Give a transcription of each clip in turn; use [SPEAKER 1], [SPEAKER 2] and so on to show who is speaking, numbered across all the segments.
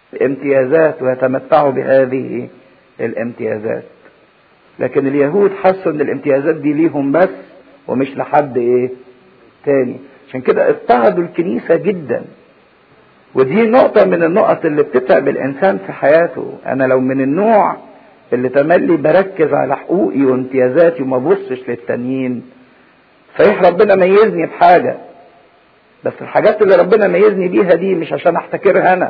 [SPEAKER 1] امتيازات ويتمتعوا بهذه الامتيازات لكن اليهود حسوا ان الامتيازات دي ليهم بس ومش لحد ايه تاني عشان كده اضطهدوا الكنيسة جدا ودي نقطة من النقط اللي بتتعب الانسان في حياته انا لو من النوع اللي تملي بركز على حقوقي وامتيازاتي وما ببصش للتانيين صحيح ربنا ميزني بحاجة بس الحاجات اللي ربنا ميزني بيها دي مش عشان احتكرها انا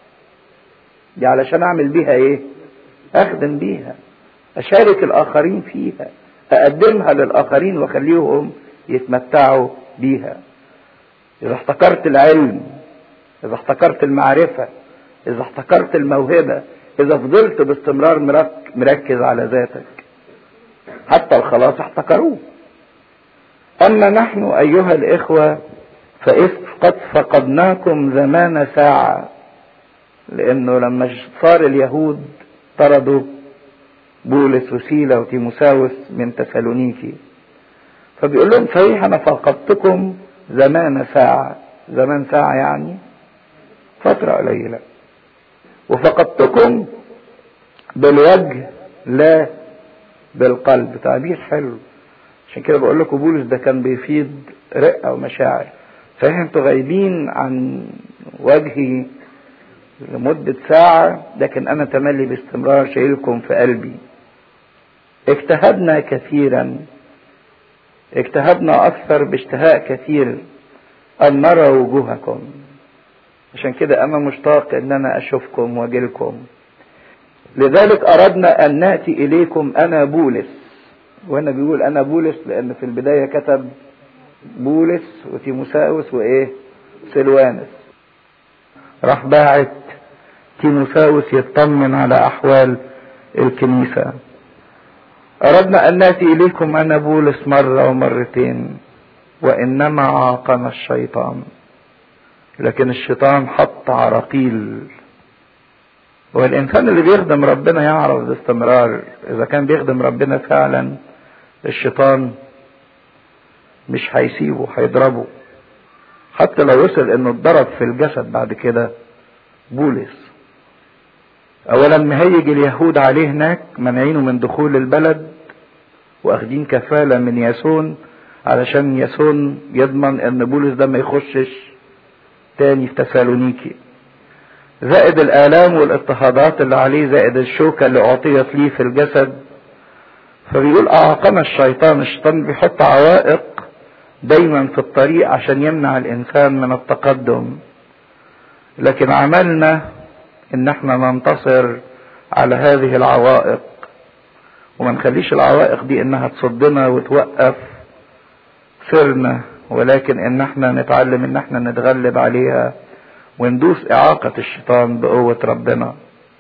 [SPEAKER 1] دي علشان اعمل بيها ايه اخدم بيها اشارك الاخرين فيها اقدمها للاخرين واخليهم يتمتعوا بيها اذا احتكرت العلم اذا احتكرت المعرفة اذا احتكرت الموهبة اذا فضلت باستمرار مركز على ذاتك حتى الخلاص احتكروه اما نحن ايها الاخوة فاذ قد فقدناكم زمان ساعة لانه لما صار اليهود طردوا بولس وسيلة وتيموساوس من تسالونيكي فبيقول لهم صحيح انا فقدتكم زمان ساعة زمان ساعة يعني فترة قليلة وفقدتكم بالوجه لا بالقلب تعبير حلو عشان كده بقول لكم بولس ده كان بيفيض رقة ومشاعر صحيح انتوا غايبين عن وجهي لمدة ساعة لكن أنا تملي باستمرار شايلكم في قلبي اجتهدنا كثيرا اجتهدنا أكثر باشتهاء كثير أن نرى وجوهكم عشان كده أنا مشتاق أن أنا أشوفكم وأجيلكم لذلك أردنا أن نأتي إليكم أنا بولس وهنا بيقول أنا بولس لأن في البداية كتب بولس وتيموساوس وإيه سلوانس راح باعت تيموساوس يطمن على أحوال الكنيسة أردنا أن نأتي إليكم أنا بولس مرة ومرتين وإنما عاقنا الشيطان لكن الشيطان حط عراقيل والإنسان اللي بيخدم ربنا يعرف باستمرار إذا كان بيخدم ربنا فعلا الشيطان مش هيسيبه هيضربه حتى لو وصل انه اتضرب في الجسد بعد كده بولس اولا مهيج اليهود عليه هناك منعينه من دخول البلد واخدين كفالة من ياسون علشان ياسون يضمن ان بولس ده ما يخشش تاني في تسالونيكي زائد الالام والاضطهادات اللي عليه زائد الشوكة اللي اعطيت ليه في الجسد فبيقول اعاقنا الشيطان الشيطان بيحط عوائق دايما في الطريق عشان يمنع الانسان من التقدم لكن عملنا ان احنا ننتصر على هذه العوائق وما نخليش العوائق دي انها تصدنا وتوقف سرنا ولكن ان احنا نتعلم ان احنا نتغلب عليها وندوس اعاقة الشيطان بقوة ربنا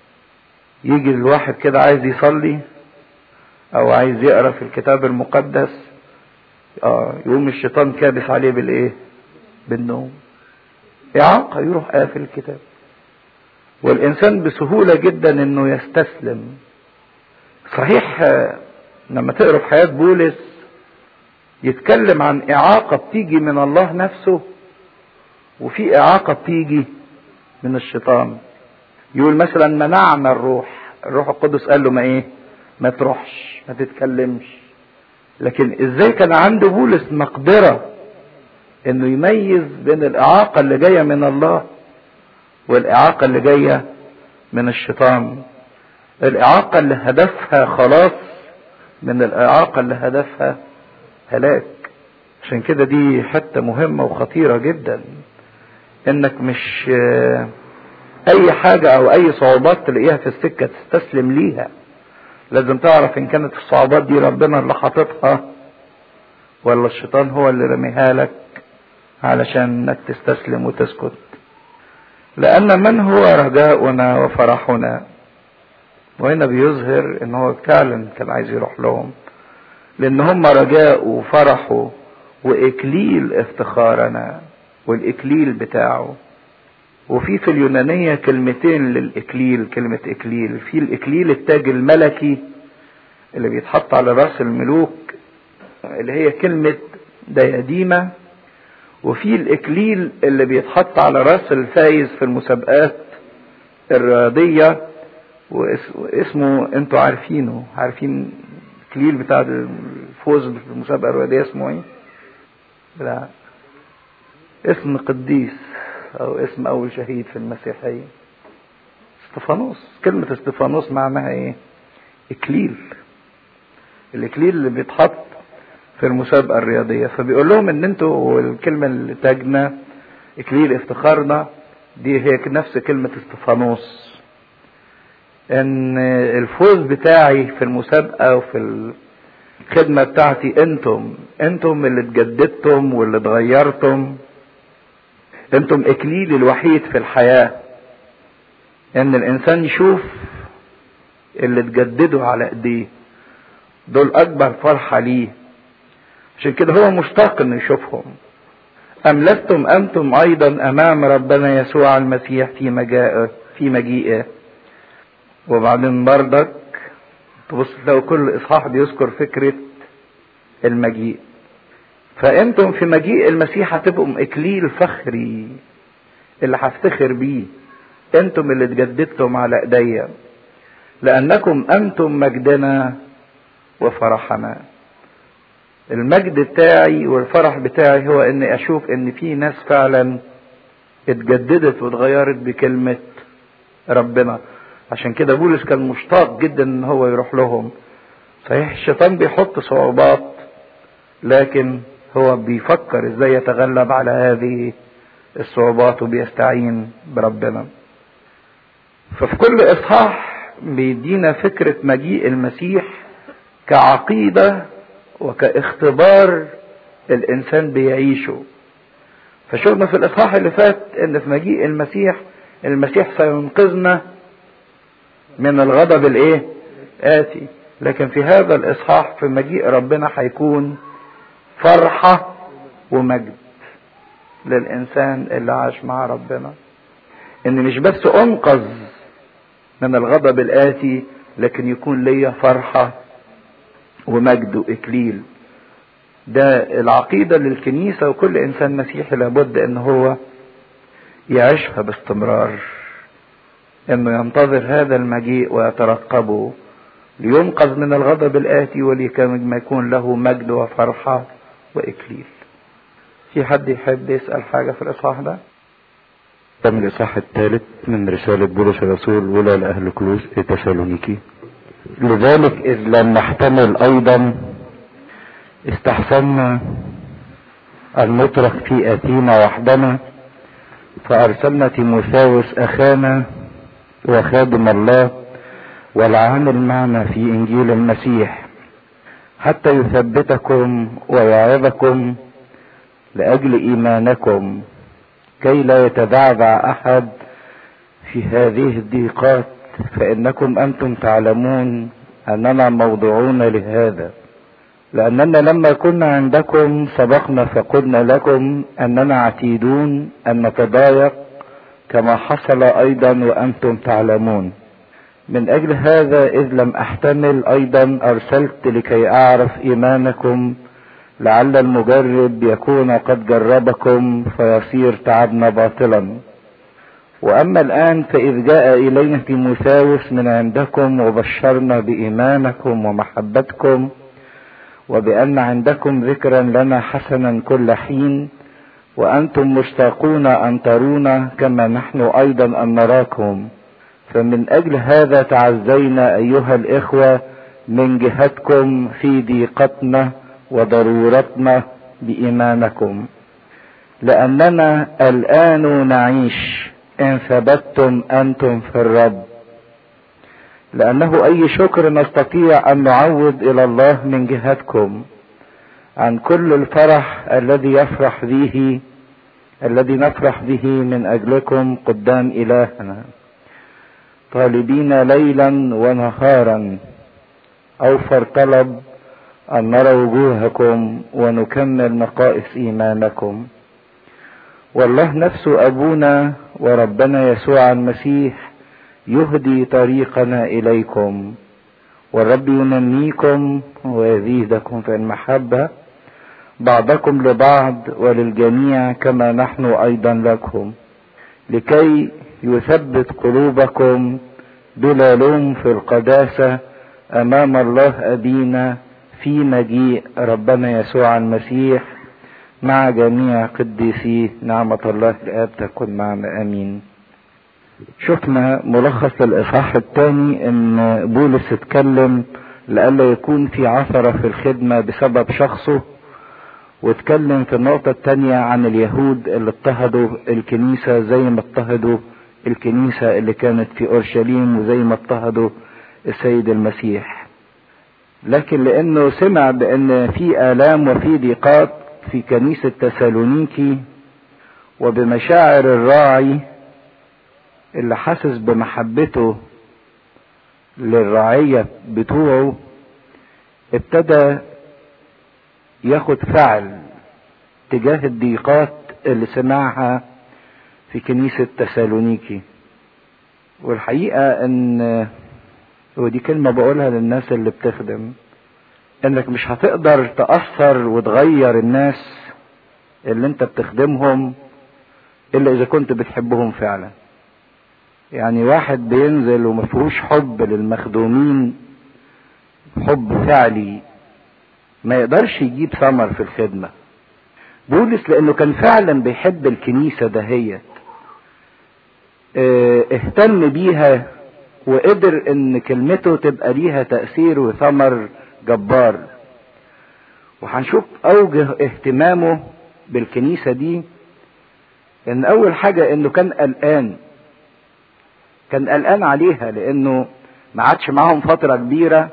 [SPEAKER 1] يجي الواحد كده عايز يصلي او عايز يقرا في الكتاب المقدس اه يقوم الشيطان كابس عليه بالايه بالنوم اعاقة يروح قافل الكتاب والانسان بسهولة جدا انه يستسلم صحيح لما تقرا في حياة بولس يتكلم عن اعاقة بتيجي من الله نفسه وفي اعاقة بتيجي من الشيطان يقول مثلا منعنا الروح الروح القدس قال له ما ايه ما تروحش ما تتكلمش لكن ازاي كان عند بولس مقدرة انه يميز بين الاعاقة اللي جاية من الله والاعاقة اللي جاية من الشيطان الاعاقة اللي هدفها خلاص من الاعاقة اللي هدفها هلاك عشان كده دي حتة مهمة وخطيرة جدا انك مش اي حاجة او اي صعوبات تلاقيها في السكة تستسلم ليها لازم تعرف ان كانت الصعوبات دي ربنا اللي حاططها ولا الشيطان هو اللي رميها لك علشان انك تستسلم وتسكت لان من هو رجاؤنا وفرحنا وهنا بيظهر ان هو فعلا كان عايز يروح لهم لان هم رجاء وفرحوا واكليل افتخارنا والاكليل بتاعه وفي في اليونانية كلمتين للإكليل كلمة إكليل في الإكليل التاج الملكي اللي بيتحط على رأس الملوك اللي هي كلمة دياديمة وفي الإكليل اللي بيتحط على رأس الفايز في المسابقات الرياضية واسمه انتوا عارفينه عارفين الكليل بتاع الفوز في المسابقة الرياضية اسمه ايه؟ لا اسم قديس او اسم اول شهيد في المسيحية استفانوس كلمة استفانوس معناها ايه اكليل الاكليل اللي بيتحط في المسابقة الرياضية فبيقول لهم ان انتوا والكلمة اللي تاجنا اكليل افتخارنا دي هي نفس كلمة استفانوس ان الفوز بتاعي في المسابقة وفي الخدمة بتاعتي انتم انتم اللي اتجددتم واللي اتغيرتم انتم اكليلي الوحيد في الحياة ان الانسان يشوف اللي اتجددوا على ايديه دول اكبر فرحة ليه عشان كده هو مشتاق انه يشوفهم ام لستم انتم ايضا امام ربنا يسوع المسيح في مجيئه في مجيئه وبعدين بردك تبص تلاقوا كل اصحاح بيذكر فكرة المجيء فانتم في مجيء المسيح هتبقوا اكليل فخري اللي هفتخر بيه انتم اللي اتجددتم على ايديا لانكم انتم مجدنا وفرحنا المجد بتاعي والفرح بتاعي هو اني اشوف ان في ناس فعلا اتجددت واتغيرت بكلمة ربنا عشان كده بولس كان مشتاق جدا ان هو يروح لهم صحيح الشيطان بيحط صعوبات لكن هو بيفكر ازاي يتغلب على هذه الصعوبات وبيستعين بربنا ففي كل اصحاح بيدينا فكرة مجيء المسيح كعقيدة وكاختبار الانسان بيعيشه فشفنا في الاصحاح اللي فات ان في مجيء المسيح المسيح سينقذنا من الغضب الايه آتي لكن في هذا الإصحاح في مجيء ربنا هيكون فرحة ومجد للإنسان اللي عاش مع ربنا إن مش بس أنقذ من الغضب الآتي لكن يكون ليا فرحة ومجد وإكليل ده العقيدة للكنيسة وكل إنسان مسيحي لابد إن هو يعيشها باستمرار انه ينتظر هذا المجيء ويترقبه لينقذ من الغضب الآتي ولكي ما يكون له مجد وفرحة وإكليل في حد يحب يسأل حاجة في الإصحاح ده
[SPEAKER 2] تم الإصحاح الثالث من رسالة بولس الرسول الأولى لأهل كلوس تسالونيكي لذلك إذ لم نحتمل أيضا استحسنا أن نترك في أثينا وحدنا فأرسلنا تيموثاوس أخانا وخادم الله والعامل معنا في انجيل المسيح حتى يثبتكم ويعظكم لاجل ايمانكم كي لا يتبعبع احد في هذه الضيقات فانكم انتم تعلمون اننا موضوعون لهذا لاننا لما كنا عندكم سبقنا فقلنا لكم اننا عتيدون ان نتضايق كما حصل ايضا وانتم تعلمون من اجل هذا اذ لم احتمل ايضا ارسلت لكي اعرف ايمانكم لعل المجرب يكون قد جربكم فيصير تعبنا باطلا واما الان فاذ جاء الينا تيموثاوس من عندكم وبشرنا بايمانكم ومحبتكم وبان عندكم ذكرا لنا حسنا كل حين وانتم مشتاقون ان ترونا كما نحن ايضا ان نراكم فمن اجل هذا تعزينا ايها الاخوه من جهتكم في ضيقتنا وضرورتنا بايمانكم لاننا الان نعيش ان ثبتتم انتم في الرب لانه اي شكر نستطيع ان نعوض الى الله من جهتكم عن كل الفرح الذي يفرح به الذي نفرح به من اجلكم قدام الهنا طالبين ليلا ونهارا اوفر طلب ان نرى وجوهكم ونكمل نقائص ايمانكم والله نفسه ابونا وربنا يسوع المسيح يهدي طريقنا اليكم والرب ينميكم ويزيدكم في المحبه بعضكم لبعض وللجميع كما نحن ايضا لكم لكي
[SPEAKER 1] يثبت قلوبكم بلا لوم في القداسة أمام الله أبينا في مجيء ربنا يسوع المسيح مع جميع قديسيه نعمة الله الآب تكون معنا آمين شفنا ملخص الإصحاح الثاني إن بولس اتكلم لئلا يكون في عثرة في الخدمة بسبب شخصه واتكلم في النقطة الثانية عن اليهود اللي اضطهدوا الكنيسة زي ما اضطهدوا الكنيسة اللي كانت في أورشليم وزي ما اضطهدوا السيد المسيح لكن لأنه سمع بأن في آلام وفي ضيقات في كنيسة تسالونيكي وبمشاعر الراعي اللي حاسس بمحبته للرعية بتوعه ابتدى ياخد فعل تجاه الضيقات اللي سمعها في كنيسة تسالونيكي والحقيقة ان ودي كلمة بقولها للناس اللي بتخدم انك مش هتقدر تأثر وتغير الناس اللي انت بتخدمهم الا اذا كنت بتحبهم فعلا يعني واحد بينزل ومفيهوش حب للمخدومين حب فعلي ما يقدرش يجيب ثمر في الخدمة بولس لانه كان فعلا بيحب الكنيسة دهيت اه اهتم بيها وقدر ان كلمته تبقى ليها تأثير وثمر جبار وهنشوف اوجه اهتمامه بالكنيسة دي ان اول حاجة انه كان قلقان كان قلقان عليها لانه ما عادش معاهم فترة كبيرة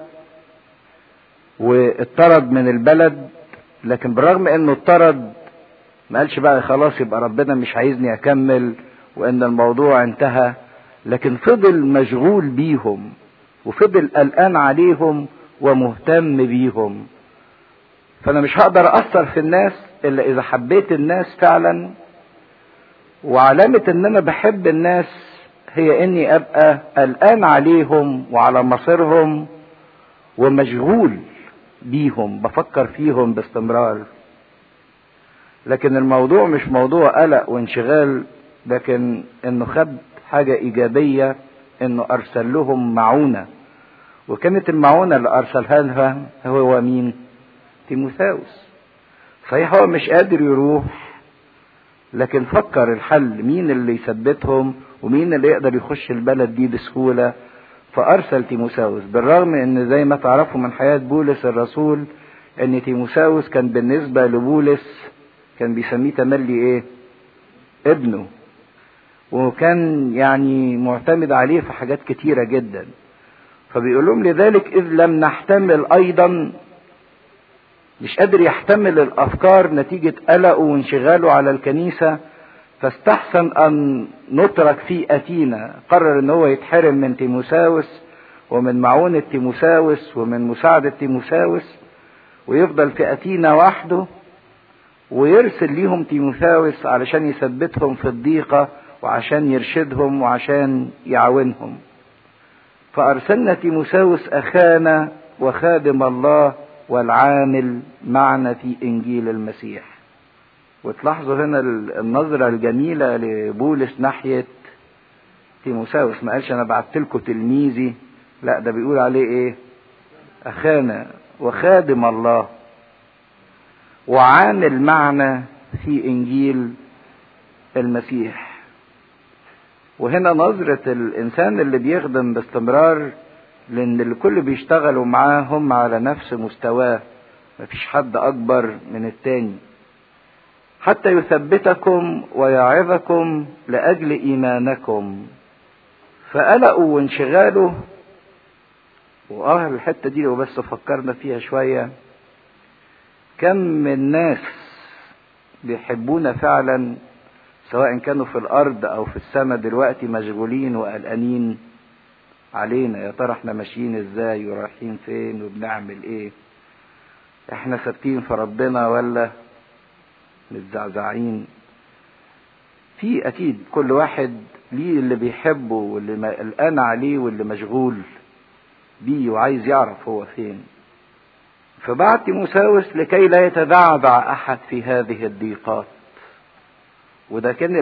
[SPEAKER 1] واطرد من البلد لكن بالرغم انه اطرد ما قالش بقى خلاص يبقى ربنا مش عايزني اكمل وان الموضوع انتهى لكن فضل مشغول بيهم وفضل قلقان عليهم ومهتم بيهم فانا مش هقدر اثر في الناس الا اذا حبيت الناس فعلا وعلامة ان انا بحب الناس هي اني ابقى قلقان عليهم وعلى مصيرهم ومشغول بيهم بفكر فيهم باستمرار لكن الموضوع مش موضوع قلق وانشغال لكن انه خد حاجة ايجابية انه ارسل لهم معونة وكانت المعونة اللي ارسلها لها هو مين تيموثاوس صحيح هو مش قادر يروح لكن فكر الحل مين اللي يثبتهم ومين اللي يقدر يخش البلد دي بسهولة فأرسل تيموساوس بالرغم ان زي ما تعرفوا من حياة بولس الرسول ان تيموساوس كان بالنسبة لبولس كان بيسميه تملي ايه ابنه وكان يعني معتمد عليه في حاجات كتيرة جدا فبيقول لهم لذلك إذ لم نحتمل أيضا مش قادر يحتمل الأفكار نتيجة قلقه وانشغاله على الكنيسة فاستحسن أن نترك في أتينا قرر أن هو يتحرم من تيموساوس ومن معونة تيموساوس ومن مساعدة تيموساوس ويفضل في أتينا وحده ويرسل ليهم تيموساوس علشان يثبتهم في الضيقة وعشان يرشدهم وعشان يعاونهم فأرسلنا تيموساوس أخانا وخادم الله والعامل معنا في إنجيل المسيح وتلاحظوا هنا النظرة الجميلة لبولس ناحية تيموساوس ما قالش أنا بعت لكم تلميذي لا ده بيقول عليه إيه أخانا وخادم الله وعامل معنا في إنجيل المسيح وهنا نظرة الإنسان اللي بيخدم باستمرار لأن الكل بيشتغلوا معاه هم على نفس مستواه مفيش حد أكبر من التاني حتى يثبتكم ويعظكم لأجل إيمانكم فقلقوا وانشغاله واه الحتة دي لو بس فكرنا فيها شوية كم من ناس بيحبونا فعلا سواء كانوا في الارض او في السماء دلوقتي مشغولين وقلقانين علينا يا ترى احنا ماشيين ازاي ورايحين فين وبنعمل ايه احنا ثابتين في ربنا ولا متزعزعين في اكيد كل واحد ليه اللي بيحبه واللي قلقان عليه واللي مشغول بيه وعايز يعرف هو فين فبعت تيموساوس لكي لا يتبعبع احد في هذه الضيقات وده كان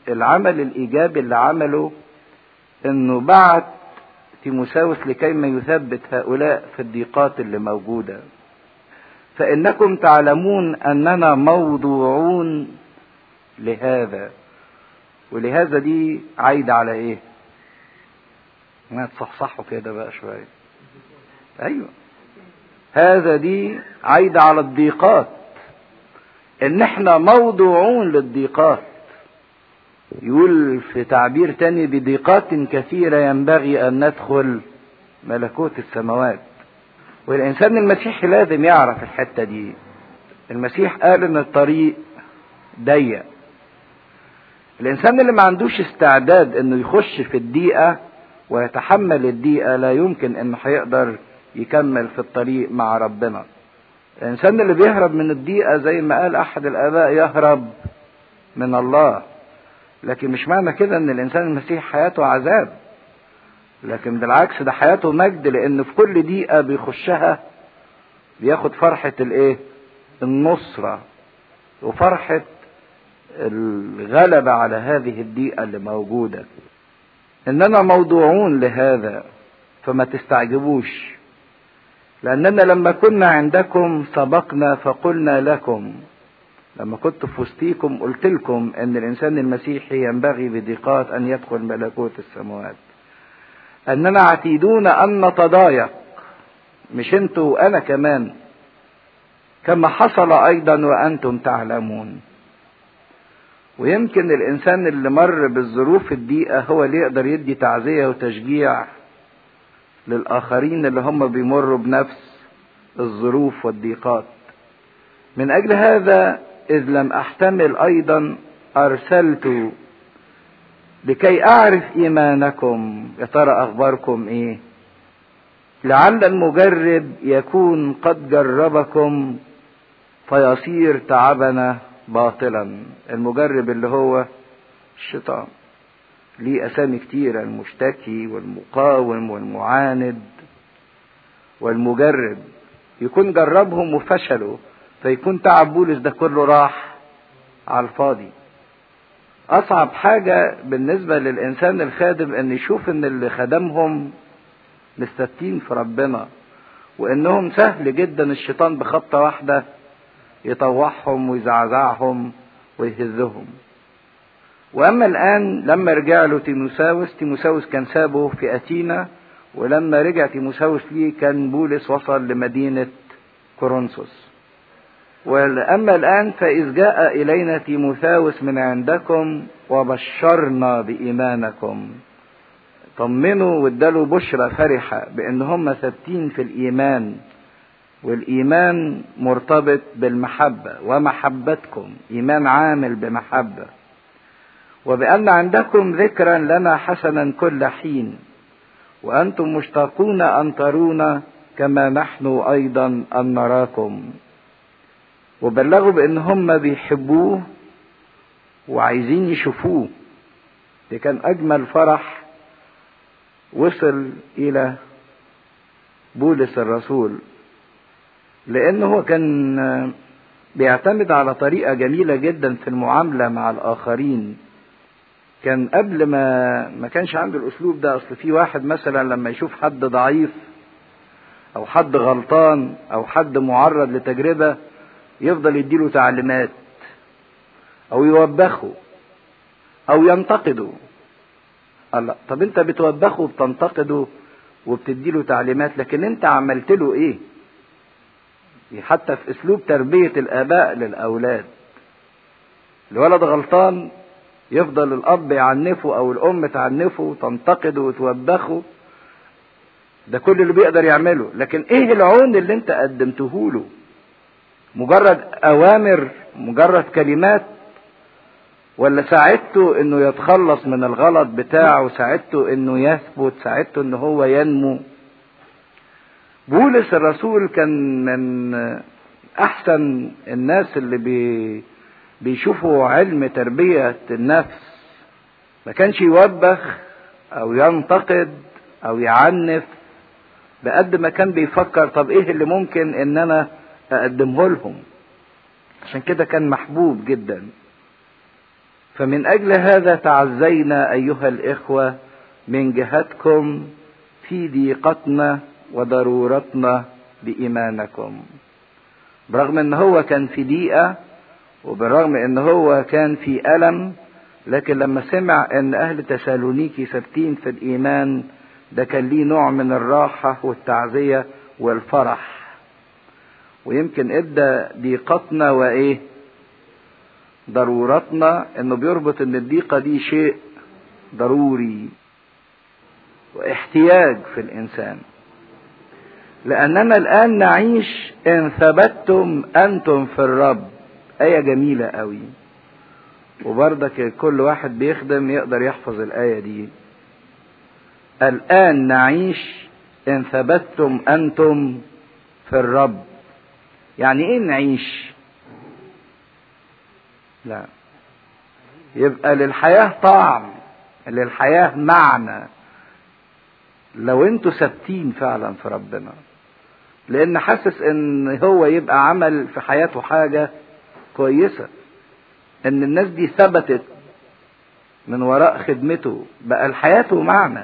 [SPEAKER 1] العمل الايجابي اللي عمله انه بعت تيموساوس لكي ما يثبت هؤلاء في الضيقات اللي موجوده فانكم تعلمون اننا موضوعون لهذا ولهذا دي عايده على ايه ما تصحصحوا كده بقى شويه ايوه هذا دي عايده على الضيقات ان احنا موضوعون للضيقات يقول في تعبير تاني بضيقات كثيرة ينبغي أن ندخل ملكوت السماوات والإنسان المسيحي لازم يعرف الحتة دي المسيح قال إن الطريق ضيق الإنسان اللي ما عندوش استعداد إنه يخش في الضيقة ويتحمل الضيقة لا يمكن إنه هيقدر يكمل في الطريق مع ربنا الإنسان اللي بيهرب من الضيقة زي ما قال أحد الآباء يهرب من الله لكن مش معنى كده ان الانسان المسيحي حياته عذاب لكن بالعكس ده حياته مجد لان في كل دقيقة بيخشها بياخد فرحة الايه النصرة وفرحة الغلبة على هذه الدقيقة اللي موجودة اننا موضوعون لهذا فما تستعجبوش لاننا لما كنا عندكم سبقنا فقلنا لكم لما كنت في وسطيكم قلت لكم ان الانسان المسيحي ينبغي بضيقات ان يدخل ملكوت السماوات اننا عتيدون ان نتضايق مش انتوا وانا كمان كما حصل ايضا وانتم تعلمون ويمكن الانسان اللي مر بالظروف الضيقه هو اللي يقدر يدي تعزيه وتشجيع للاخرين اللي هم بيمروا بنفس الظروف والضيقات من اجل هذا إذ لم أحتمل أيضا أرسلت لكي أعرف إيمانكم يا ترى أخباركم إيه لعل المجرب يكون قد جربكم فيصير تعبنا باطلا المجرب اللي هو الشيطان ليه أسامي كتيرة المشتكي والمقاوم والمعاند والمجرب يكون جربهم وفشلوا فيكون تعب بولس ده كله راح على الفاضي اصعب حاجة بالنسبة للانسان الخادم ان يشوف ان اللي خدمهم مستتين في ربنا وانهم سهل جدا الشيطان بخبطة واحدة يطوعهم ويزعزعهم ويهزهم واما الان لما رجع له تيموساوس تيموساوس كان سابه في اتينا ولما رجع تيموساوس ليه كان بولس وصل لمدينة كورنثوس واما الان فاذ جاء الينا تيموثاوس من عندكم وبشرنا بايمانكم طمنوا وادالوا بشرى فرحة بان هم ثابتين في الايمان والايمان مرتبط بالمحبة ومحبتكم ايمان عامل بمحبة وبان عندكم ذكرا لنا حسنا كل حين وانتم مشتاقون ان ترونا كما نحن ايضا ان نراكم وبلغوا بان هم بيحبوه وعايزين يشوفوه ده كان اجمل فرح وصل الى بولس الرسول لانه هو كان بيعتمد على طريقه جميله جدا في المعامله مع الاخرين كان قبل ما ما كانش عنده الاسلوب ده اصل في واحد مثلا لما يشوف حد ضعيف او حد غلطان او حد معرض لتجربه يفضل يديله تعليمات او يوبخه او ينتقده الله طب انت بتوبخه وبتنتقده وبتديله تعليمات لكن انت عملت له ايه حتى في اسلوب تربية الاباء للاولاد الولد غلطان يفضل الاب يعنفه او الام تعنفه وتنتقده وتوبخه ده كل اللي بيقدر يعمله لكن ايه العون اللي انت قدمته له مجرد اوامر مجرد كلمات ولا ساعدته انه يتخلص من الغلط بتاعه ساعدته انه يثبت ساعدته ان هو ينمو بولس الرسول كان من احسن الناس اللي بي بيشوفوا علم تربية النفس ما كانش يوبخ او ينتقد او يعنف بقد ما كان بيفكر طب ايه اللي ممكن ان انا اقدمه لهم عشان كده كان محبوب جدا فمن أجل هذا تعزينا أيها الإخوة من جهتكم في ضيقتنا وضرورتنا بإيمانكم برغم ان هو كان في ضيقة وبالرغم ان هو كان في ألم لكن لما سمع ان اهل تسالونيكي ثابتين في الايمان ده كان ليه نوع من الراحة والتعزية والفرح ويمكن ادى ضيقتنا وايه ضرورتنا انه بيربط ان الضيقة دي شيء ضروري واحتياج في الانسان لاننا الان نعيش ان ثبتتم انتم في الرب ايه جميلة قوي وبرضك كل واحد بيخدم يقدر يحفظ الايه دي الان نعيش ان ثبتتم انتم في الرب يعني ايه نعيش لا يبقى للحياة طعم للحياة معنى لو انتوا ثابتين فعلا في ربنا لان حاسس ان هو يبقى عمل في حياته حاجة كويسة ان الناس دي ثبتت من وراء خدمته بقى لحياته معنى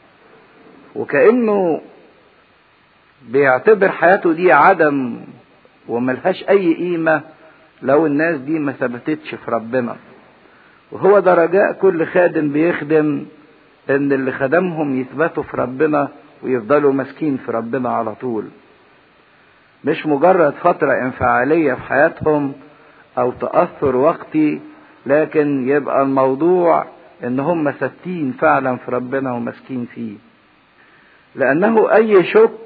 [SPEAKER 1] وكأنه بيعتبر حياته دي عدم وملهاش اي قيمة لو الناس دي ما ثبتتش في ربنا وهو ده رجاء كل خادم بيخدم ان اللي خدمهم يثبتوا في ربنا ويفضلوا ماسكين في ربنا على طول مش مجرد فترة انفعالية في حياتهم او تأثر وقتي لكن يبقى الموضوع ان هم ثابتين فعلا في ربنا وماسكين فيه لانه اي شكر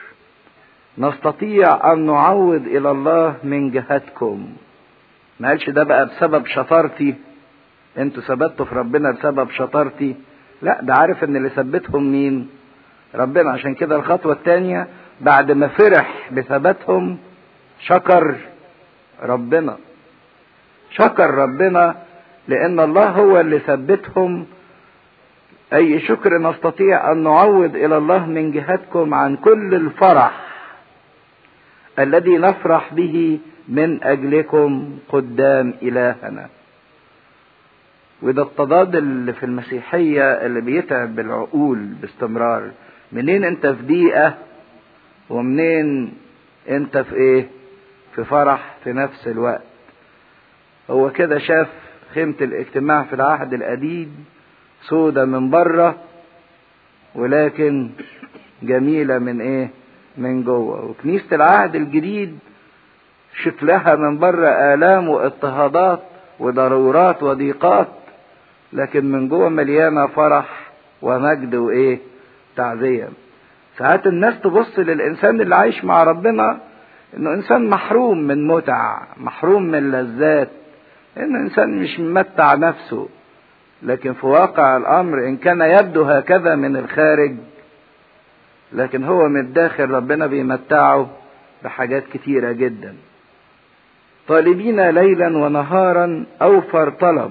[SPEAKER 1] نستطيع ان نعوض الى الله من جهتكم ما قالش ده بقى بسبب شطارتي انتوا ثبتوا في ربنا بسبب شطارتي لا ده عارف ان اللي ثبتهم مين ربنا عشان كده الخطوة الثانية بعد ما فرح بثباتهم شكر ربنا شكر ربنا لان الله هو اللي ثبتهم اي شكر نستطيع ان نعوض الى الله من جهتكم عن كل الفرح الذي نفرح به من اجلكم قدام الهنا وده التضاد اللي في المسيحية اللي بيتعب العقول باستمرار منين انت في ضيقة ومنين انت في ايه في فرح في نفس الوقت هو كده شاف خيمة الاجتماع في العهد القديم سودة من بره ولكن جميلة من ايه من جوه وكنيسة العهد الجديد شكلها من بره آلام واضطهادات وضرورات وضيقات لكن من جوه مليانة فرح ومجد وايه تعزية ساعات الناس تبص للإنسان اللي عايش مع ربنا إنه إنسان محروم من متع محروم من لذات إنه إنسان مش ممتع نفسه لكن في واقع الأمر إن كان يبدو هكذا من الخارج لكن هو من الداخل ربنا بيمتعه بحاجات كتيرة جدا طالبين ليلا ونهارا أوفر طلب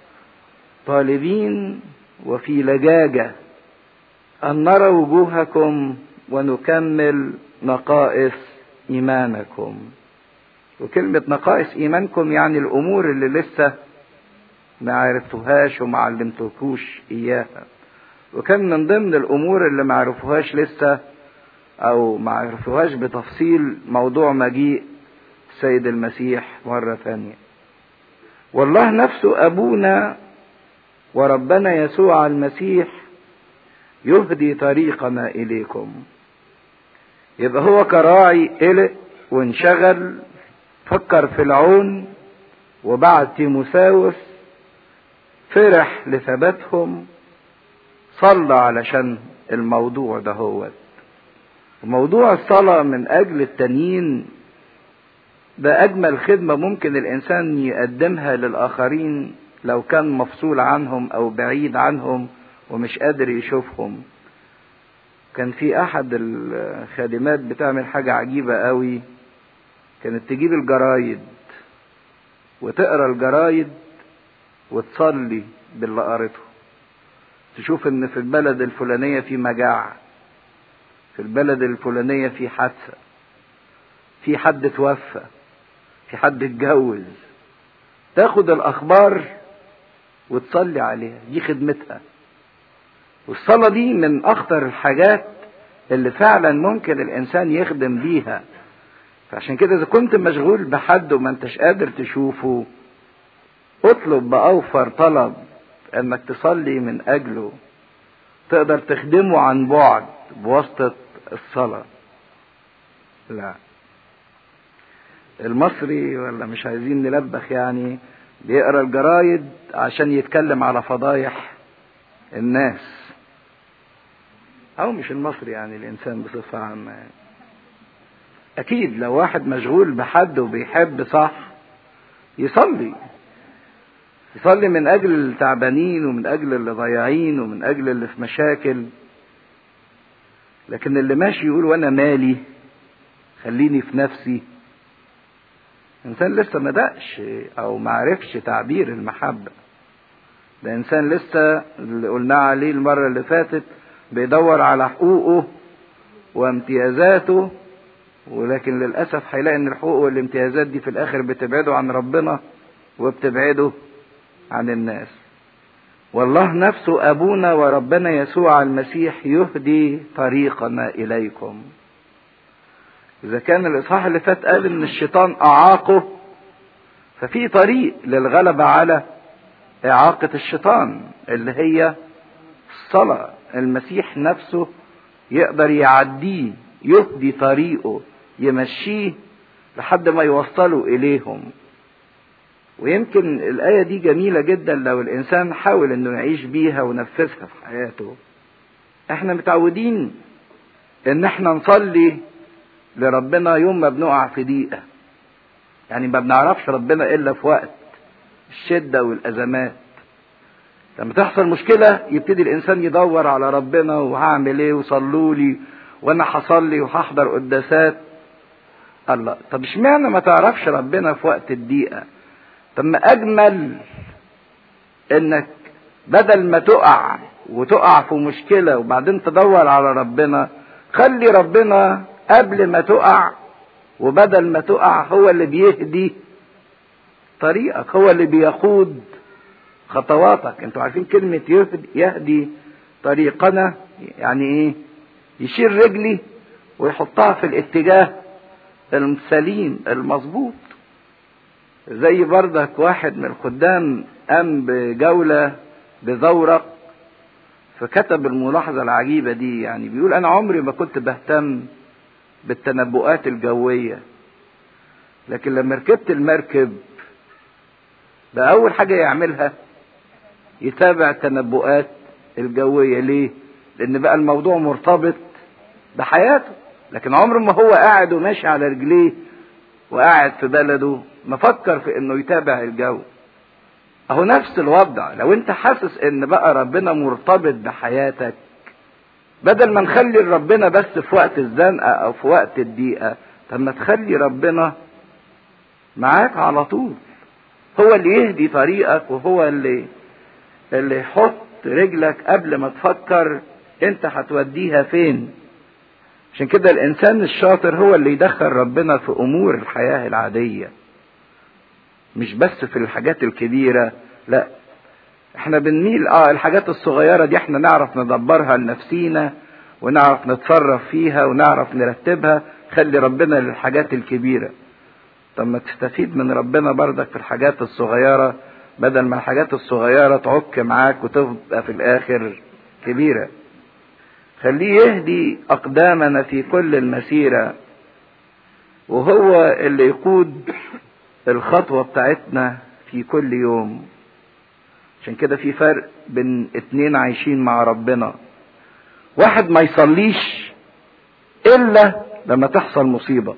[SPEAKER 1] طالبين وفي لجاجة أن نرى وجوهكم ونكمل نقائص إيمانكم وكلمة نقائص إيمانكم يعني الأمور اللي لسه ما عرفتوهاش وما علمتوكوش إياها وكان من ضمن الأمور اللي ما عرفوهاش لسه أو ما عرفوهاش بتفصيل موضوع مجيء السيد المسيح مرة ثانية والله نفسه أبونا وربنا يسوع المسيح يهدي طريقنا إليكم يبقى هو كراعي قلق وانشغل فكر في العون وبعد تيموساوس فرح لثباتهم صلى علشان الموضوع ده هو موضوع الصلاة من أجل التانيين ده أجمل خدمة ممكن الإنسان يقدمها للآخرين لو كان مفصول عنهم أو بعيد عنهم ومش قادر يشوفهم كان في أحد الخادمات بتعمل حاجة عجيبة قوي كانت تجيب الجرايد وتقرا الجرايد وتصلي باللي قرته تشوف ان في البلد الفلانية في مجاعة في البلد الفلانية في حادثة في حد توفى في حد اتجوز تاخد الاخبار وتصلي عليها دي خدمتها والصلاة دي من أخطر الحاجات اللي فعلا ممكن الإنسان يخدم بيها فعشان كده إذا كنت مشغول بحد وما انتش قادر تشوفه اطلب بأوفر طلب انك تصلي من اجله تقدر تخدمه عن بعد بواسطة الصلاة لا المصري ولا مش عايزين نلبخ يعني بيقرا الجرايد عشان يتكلم على فضايح الناس او مش المصري يعني الانسان بصفة عامة يعني. اكيد لو واحد مشغول بحد وبيحب صح يصلي يصلي من اجل التعبانين ومن اجل اللي ضايعين ومن اجل اللي في مشاكل لكن اللي ماشي يقول وانا مالي خليني في نفسي انسان لسه ما دقش او ما عرفش تعبير المحبة ده انسان لسه اللي قلنا عليه المرة اللي فاتت بيدور على حقوقه وامتيازاته ولكن للأسف هيلاقي ان الحقوق والامتيازات دي في الاخر بتبعده عن ربنا وبتبعده عن الناس والله نفسه أبونا وربنا يسوع المسيح يهدي طريقنا إليكم إذا كان الإصحاح اللي فات قال إن الشيطان أعاقه ففي طريق للغلبة على إعاقة الشيطان اللي هي الصلاة المسيح نفسه يقدر يعديه يهدي طريقه يمشيه لحد ما يوصله إليهم ويمكن الآية دي جميلة جدا لو الإنسان حاول إنه يعيش بيها ونفذها في حياته. إحنا متعودين إن إحنا نصلي لربنا يوم ما بنقع في ضيقة. يعني ما بنعرفش ربنا إلا في وقت الشدة والأزمات. لما تحصل مشكلة يبتدي الإنسان يدور على ربنا وهعمل إيه وصلوا لي وأنا هصلي وهحضر قداسات. الله طب اشمعنى ما تعرفش ربنا في وقت الضيقة؟ طب ما اجمل انك بدل ما تقع وتقع في مشكلة وبعدين تدور على ربنا خلي ربنا قبل ما تقع وبدل ما تقع هو اللي بيهدي طريقك هو اللي بيقود خطواتك انتوا عارفين كلمة يهدي, يهدي طريقنا يعني ايه يشيل رجلي ويحطها في الاتجاه السليم المظبوط زي بردك واحد من الخدام قام بجولة بزورق فكتب الملاحظة العجيبة دي يعني بيقول أنا عمري ما كنت بهتم بالتنبؤات الجوية لكن لما ركبت المركب بقى أول حاجة يعملها يتابع التنبؤات الجوية ليه؟ لأن بقى الموضوع مرتبط بحياته لكن عمر ما هو قاعد وماشي على رجليه وقاعد في بلده ما فكر في انه يتابع الجو اهو نفس الوضع لو انت حاسس ان بقى ربنا مرتبط بحياتك بدل ما نخلي ربنا بس في وقت الزنقة او في وقت الضيقة طب ما تخلي ربنا معاك على طول هو اللي يهدي طريقك وهو اللي اللي يحط رجلك قبل ما تفكر انت هتوديها فين عشان كده الانسان الشاطر هو اللي يدخل ربنا في امور الحياه العاديه مش بس في الحاجات الكبيره لا احنا بنميل اه الحاجات الصغيره دي احنا نعرف ندبرها لنفسينا ونعرف نتصرف فيها ونعرف نرتبها خلي ربنا للحاجات الكبيره طب ما تستفيد من ربنا برضك في الحاجات الصغيره بدل ما الحاجات الصغيره تعك معاك وتبقى في الاخر كبيره خليه يهدي أقدامنا في كل المسيرة وهو اللي يقود الخطوة بتاعتنا في كل يوم عشان كده في فرق بين اتنين عايشين مع ربنا واحد ما يصليش إلا لما تحصل مصيبة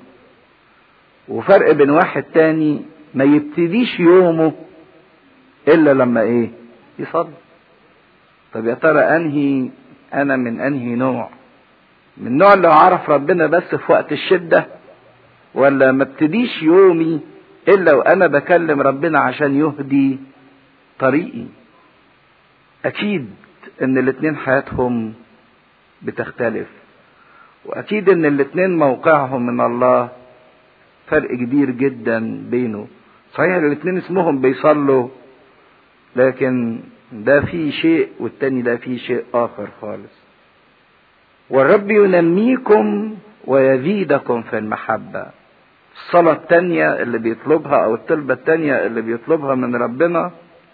[SPEAKER 1] وفرق بين واحد تاني ما يبتديش يومه إلا لما إيه يصلي طب يا ترى أنهي انا من انهي نوع من النوع اللي عرف ربنا بس في وقت الشدة ولا ما ابتديش يومي الا وانا بكلم ربنا عشان يهدي طريقي اكيد ان الاتنين حياتهم بتختلف واكيد ان الاتنين موقعهم من الله فرق كبير جدا بينه صحيح الاتنين اسمهم بيصلوا لكن ده فيه شيء والتاني ده فيه شيء آخر خالص والرب ينميكم ويزيدكم في المحبة الصلاة التانية اللي بيطلبها أو الطلبة التانية اللي بيطلبها من ربنا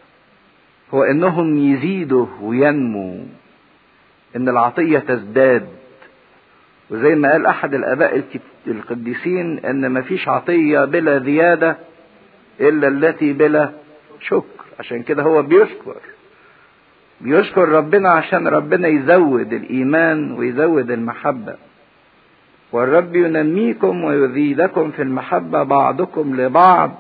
[SPEAKER 1] هو إنهم يزيدوا وينموا إن العطية تزداد وزي ما قال أحد الآباء القديسين إن مفيش عطية بلا زيادة إلا التي بلا شكر عشان كده هو بيشكر بيشكر ربنا عشان ربنا يزود الإيمان ويزود المحبة والرب ينميكم ويزيدكم في المحبة بعضكم لبعض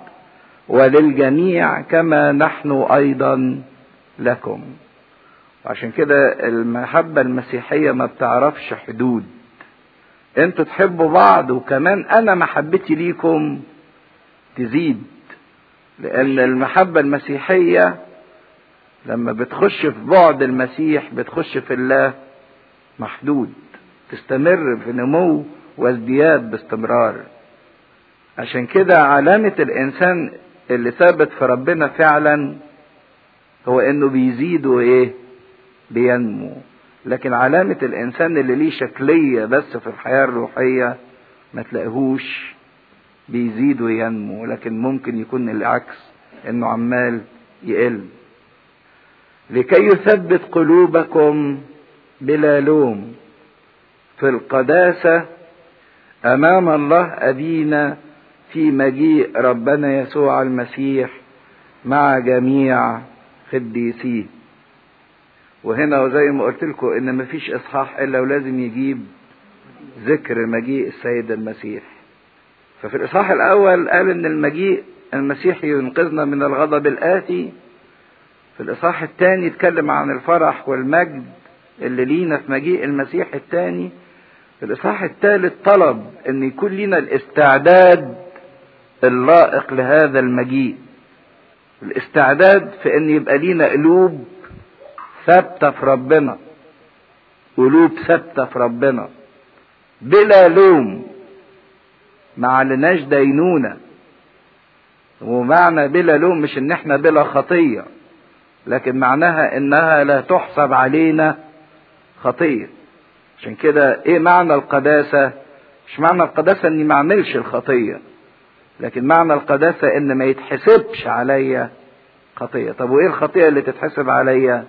[SPEAKER 1] وللجميع كما نحن أيضا لكم عشان كده المحبة المسيحية ما بتعرفش حدود انتوا تحبوا بعض وكمان انا محبتي ليكم تزيد لان المحبة المسيحية لما بتخش في بعد المسيح بتخش في الله محدود تستمر في نمو وازدياد باستمرار عشان كده علامة الانسان اللي ثابت في ربنا فعلا هو انه بيزيد وايه بينمو لكن علامة الانسان اللي ليه شكلية بس في الحياة الروحية ما تلاقيهوش بيزيد وينمو لكن ممكن يكون العكس انه عمال يقل لكي يثبت قلوبكم بلا لوم في القداسة امام الله ابينا في مجيء ربنا يسوع المسيح مع جميع قديسيه وهنا وزي ما قلت لكم ان مفيش اصحاح الا ولازم يجيب ذكر مجيء السيد المسيح ففي الاصحاح الاول قال ان المجيء المسيح ينقذنا من الغضب الاتي في الاصحاح الثاني اتكلم عن الفرح والمجد اللي لينا في مجيء المسيح الثاني في الاصحاح الثالث طلب ان يكون لنا الاستعداد اللائق لهذا المجيء الاستعداد في ان يبقى لينا قلوب ثابته في ربنا قلوب ثابته في ربنا بلا لوم ما علناش دينونه ومعنى بلا لوم مش ان احنا بلا خطيه لكن معناها انها لا تحسب علينا خطيه عشان كده ايه معنى القداسه مش معنى القداسه اني ما اعملش الخطيه لكن معنى القداسه ان ما يتحسبش عليا خطيه طب وايه الخطيه اللي تتحسب عليا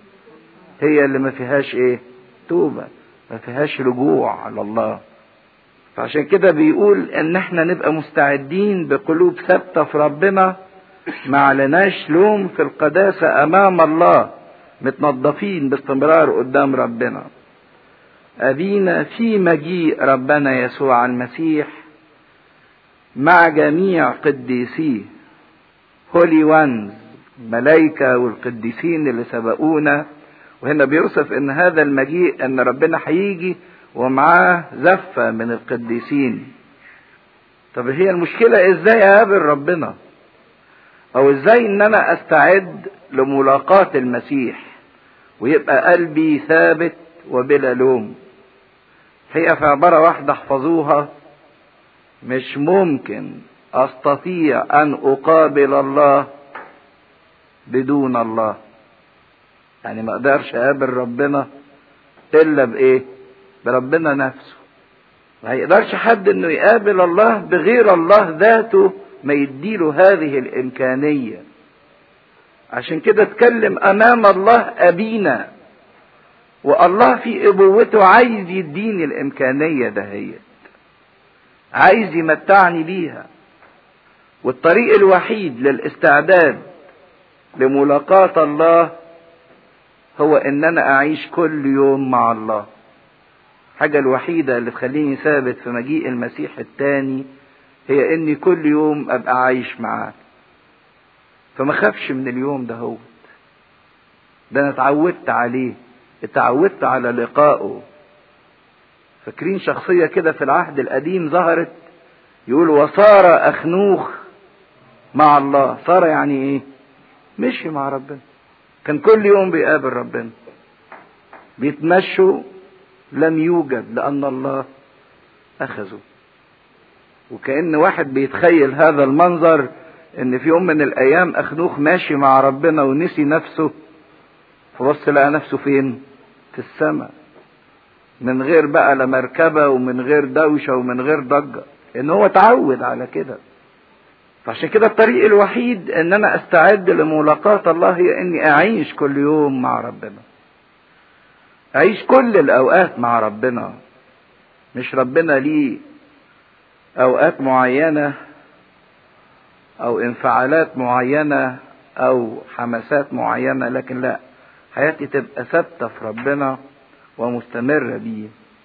[SPEAKER 1] هي اللي ما فيهاش ايه توبه ما فيهاش رجوع على الله فعشان كده بيقول ان احنا نبقى مستعدين بقلوب ثابته في ربنا ما علناش لوم في القداسه امام الله متنظفين باستمرار قدام ربنا أبينا في مجيء ربنا يسوع المسيح مع جميع قديسيه هولي وانز الملائكة والقديسين اللي سبقونا وهنا بيوصف ان هذا المجيء ان ربنا هيجي ومعاه زفة من القديسين طب هي المشكلة ازاي اقابل ربنا او ازاي ان انا استعد لملاقاة المسيح ويبقى قلبي ثابت وبلا لوم هي في عبارة واحدة احفظوها مش ممكن استطيع ان اقابل الله بدون الله يعني ما اقدرش اقابل ربنا الا بايه بربنا نفسه ما يقدرش حد انه يقابل الله بغير الله ذاته ما يديله هذه الامكانيه عشان كده اتكلم امام الله ابينا والله في ابوته عايز يديني الامكانيه دهيت عايز يمتعني بيها والطريق الوحيد للاستعداد لملاقاة الله هو ان انا اعيش كل يوم مع الله الحاجة الوحيدة اللي تخليني ثابت في مجيء المسيح التاني هي اني كل يوم ابقى عايش معاه فما خافش من اليوم ده هو ده انا اتعودت عليه اتعودت على لقائه فاكرين شخصية كده في العهد القديم ظهرت يقول وصار أخنوخ مع الله صار يعني ايه مشي مع ربنا كان كل يوم بيقابل ربنا بيتمشوا لم يوجد لأن الله أخذه وكأن واحد بيتخيل هذا المنظر ان في يوم من الايام اخنوخ ماشي مع ربنا ونسي نفسه فبص لقى نفسه فين في السماء من غير بقى لا مركبة ومن غير دوشة ومن غير ضجة ان هو اتعود على كده فعشان كده الطريق الوحيد ان انا استعد لملاقاة الله هي اني اعيش كل يوم مع ربنا اعيش كل الاوقات مع ربنا مش ربنا ليه اوقات معينة او انفعالات معينة او حماسات معينة لكن لا حياتي تبقى ثابتة في ربنا ومستمرة بيه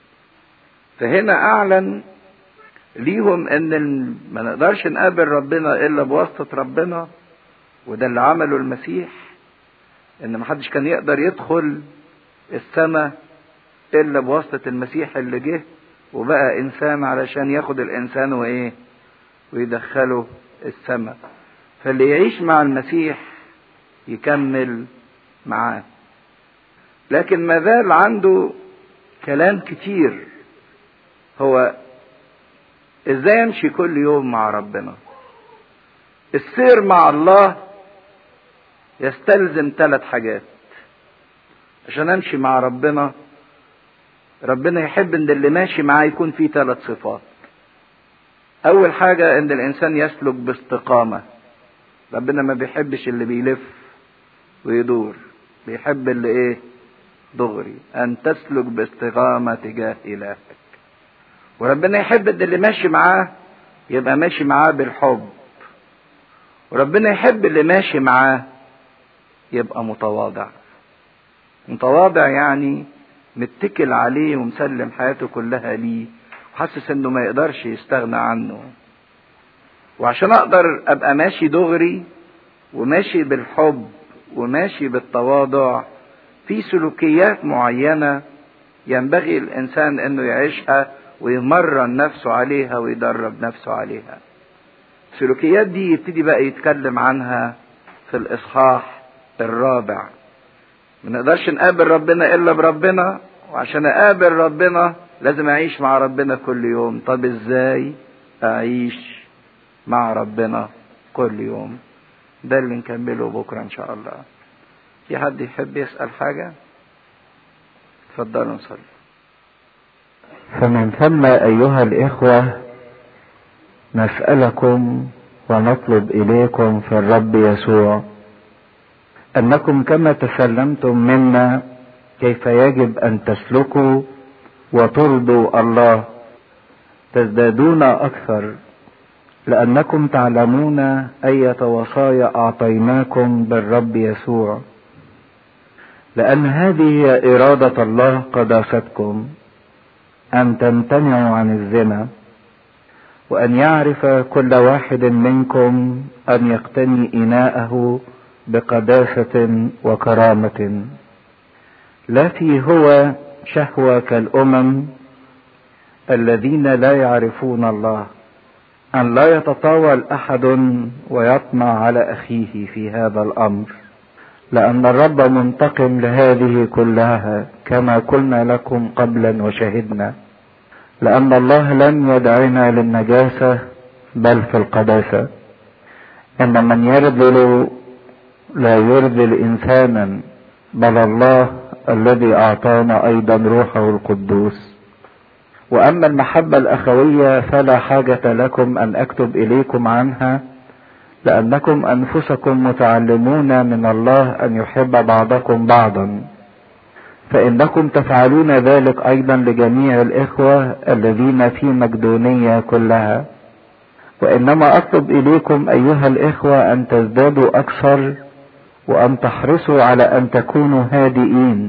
[SPEAKER 1] فهنا اعلن ليهم ان ما نقدرش نقابل ربنا الا بواسطة ربنا وده اللي عمله المسيح ان محدش كان يقدر يدخل السماء الا بواسطة المسيح اللي جه وبقى انسان علشان ياخد الانسان وايه ويدخله السماء فاللي يعيش مع المسيح يكمل معاه لكن ما زال عنده كلام كتير هو ازاي امشي كل يوم مع ربنا السير مع الله يستلزم ثلاث حاجات عشان امشي مع ربنا ربنا يحب ان اللي ماشي معاه يكون فيه ثلاث صفات اول حاجة ان الانسان يسلك باستقامة ربنا ما بيحبش اللي بيلف ويدور بيحب اللي ايه دغري ان تسلك باستقامة تجاه الهك وربنا يحب ان اللي ماشي معاه يبقى ماشي معاه بالحب وربنا يحب اللي ماشي معاه يبقى متواضع متواضع يعني متكل عليه ومسلم حياته كلها ليه وحاسس انه ما يقدرش يستغنى عنه وعشان اقدر ابقى ماشي دغري وماشي بالحب وماشي بالتواضع في سلوكيات معينة ينبغي الانسان انه يعيشها ويمرن نفسه عليها ويدرب نفسه عليها السلوكيات دي يبتدي بقى يتكلم عنها في الاصحاح الرابع ما نقدرش نقابل ربنا الا بربنا وعشان اقابل ربنا لازم اعيش مع ربنا كل يوم طب ازاي اعيش مع ربنا كل يوم ده اللي نكمله بكره ان شاء الله في حد يحب يسال حاجه اتفضلوا نصلي
[SPEAKER 2] فمن ثم أيها الإخوة نسألكم ونطلب إليكم في الرب يسوع أنكم كما تسلمتم منا كيف يجب أن تسلكوا وترضوا الله تزدادون أكثر لأنكم تعلمون أية وصايا أعطيناكم بالرب يسوع لأن هذه هي إرادة الله قداستكم أن تمتنعوا عن الزنا وأن يعرف كل واحد منكم أن يقتني إناءه بقداسة وكرامة لا في هو شهوة كالأمم الذين لا يعرفون الله أن لا يتطاول أحد ويطمع على أخيه في هذا الأمر لأن الرب منتقم لهذه كلها كما قلنا لكم قبلا وشهدنا لأن الله لم يدعنا للنجاسة بل في القداسة إن من يرذل لا يرذل إنسانا بل الله الذي أعطانا أيضا روحه القدوس وأما المحبة الأخوية فلا حاجة لكم أن أكتب إليكم عنها لأنكم أنفسكم متعلمون من الله أن يحب بعضكم بعضا فإنكم تفعلون ذلك أيضا لجميع الإخوة الذين في مقدونية كلها وإنما أطلب إليكم أيها الإخوة أن تزدادوا أكثر وأن تحرصوا على أن تكونوا هادئين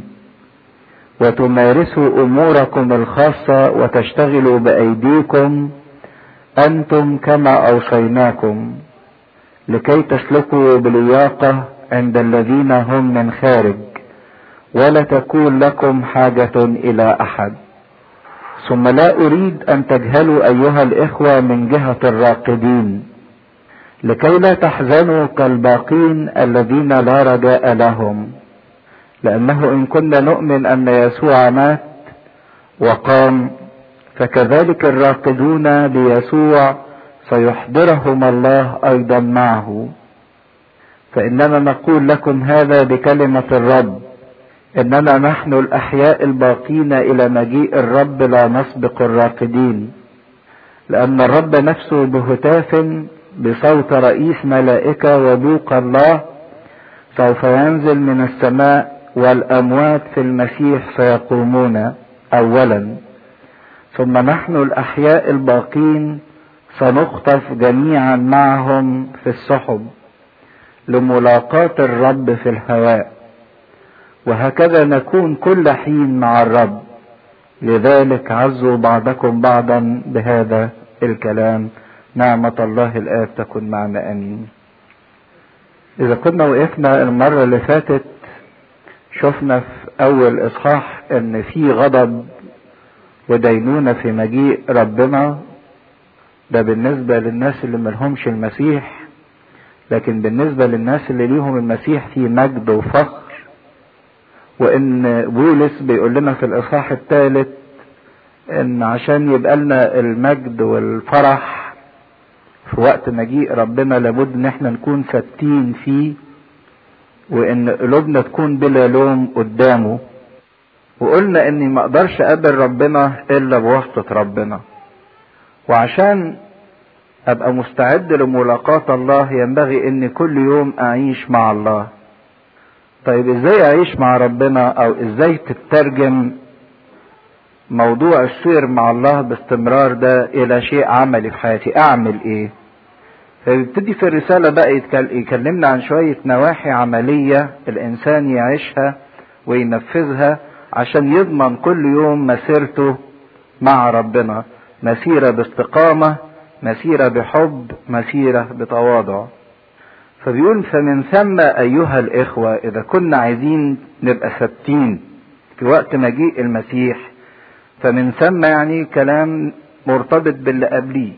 [SPEAKER 2] وتمارسوا أموركم الخاصة وتشتغلوا بأيديكم أنتم كما أوصيناكم لكي تسلكوا بلياقة عند الذين هم من خارج ولا تكون لكم حاجة إلى أحد ثم لا أريد أن تجهلوا أيها الإخوة من جهة الراقدين لكي لا تحزنوا كالباقين الذين لا رجاء لهم لأنه إن كنا نؤمن أن يسوع مات وقام فكذلك الراقدون بيسوع سيحضرهم الله ايضا معه فاننا نقول لكم هذا بكلمه الرب اننا نحن الاحياء الباقين الى مجيء الرب لا نسبق الراقدين لان الرب نفسه بهتاف بصوت رئيس ملائكه وبوق الله سوف ينزل من السماء والاموات في المسيح سيقومون اولا ثم نحن الاحياء الباقين سنخطف جميعا معهم في السحب لملاقاة الرب في الهواء وهكذا نكون كل حين مع الرب لذلك عزوا بعضكم بعضا بهذا الكلام نعمة الله الآب تكن معنا أمين إذا كنا وقفنا المرة اللي فاتت شفنا في أول إصحاح إن في غضب ودينونة في مجيء ربنا ده بالنسبة للناس اللي ملهمش المسيح لكن بالنسبة للناس اللي ليهم المسيح في مجد وفخر وإن بولس بيقول لنا في الإصحاح الثالث إن عشان يبقى لنا المجد والفرح في وقت مجيء ربنا لابد إن احنا نكون ثابتين فيه وإن قلوبنا تكون بلا لوم قدامه وقلنا إني ما أقدرش أقابل ربنا إلا بواسطة ربنا وعشان ابقى مستعد لملاقاة الله ينبغي ان كل يوم اعيش مع الله طيب ازاي اعيش مع ربنا او ازاي تترجم موضوع السير مع الله باستمرار ده الى شيء عملي في حياتي اعمل ايه فيبتدي في الرسالة بقى يكلمنا عن شوية نواحي عملية الانسان يعيشها وينفذها عشان يضمن كل يوم مسيرته مع ربنا مسيرة باستقامة مسيرة بحب مسيرة بتواضع فبيقول فمن ثم أيها الإخوة إذا كنا عايزين نبقى ثابتين في وقت مجيء المسيح فمن ثم يعني كلام مرتبط باللي قبليه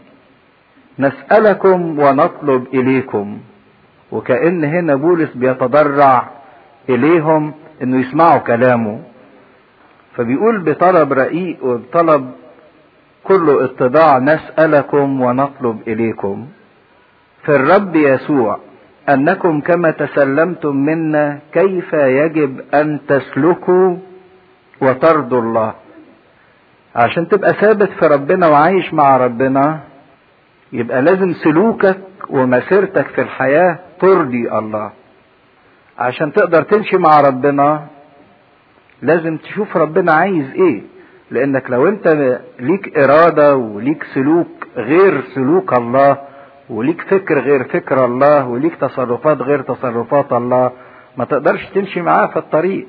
[SPEAKER 2] نسألكم ونطلب إليكم وكأن هنا بولس بيتضرع إليهم إنه يسمعوا كلامه فبيقول بطلب رقيق وبطلب كل اتضاع نسألكم ونطلب إليكم في الرب يسوع أنكم كما تسلمتم منا كيف يجب أن تسلكوا وترضوا الله عشان تبقى ثابت في ربنا وعايش مع ربنا يبقى لازم سلوكك ومسيرتك في الحياة ترضي الله عشان تقدر تمشي مع ربنا لازم تشوف ربنا عايز ايه لانك لو انت ليك اراده وليك سلوك غير سلوك الله وليك فكر غير فكر الله وليك تصرفات غير تصرفات الله ما تقدرش تمشي معاه في الطريق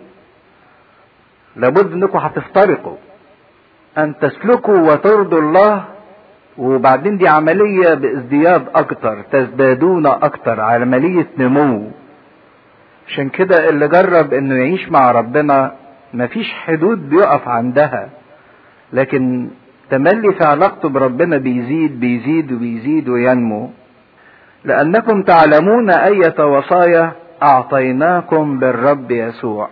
[SPEAKER 2] لابد انكم هتفترقوا ان تسلكوا وترضوا الله وبعدين دي عملية بازدياد اكتر تزدادون اكتر عملية نمو عشان كده اللي جرب انه يعيش مع ربنا مفيش حدود بيقف عندها لكن تملي في علاقته بربنا بيزيد بيزيد وبيزيد وينمو لأنكم تعلمون أية وصايا أعطيناكم بالرب يسوع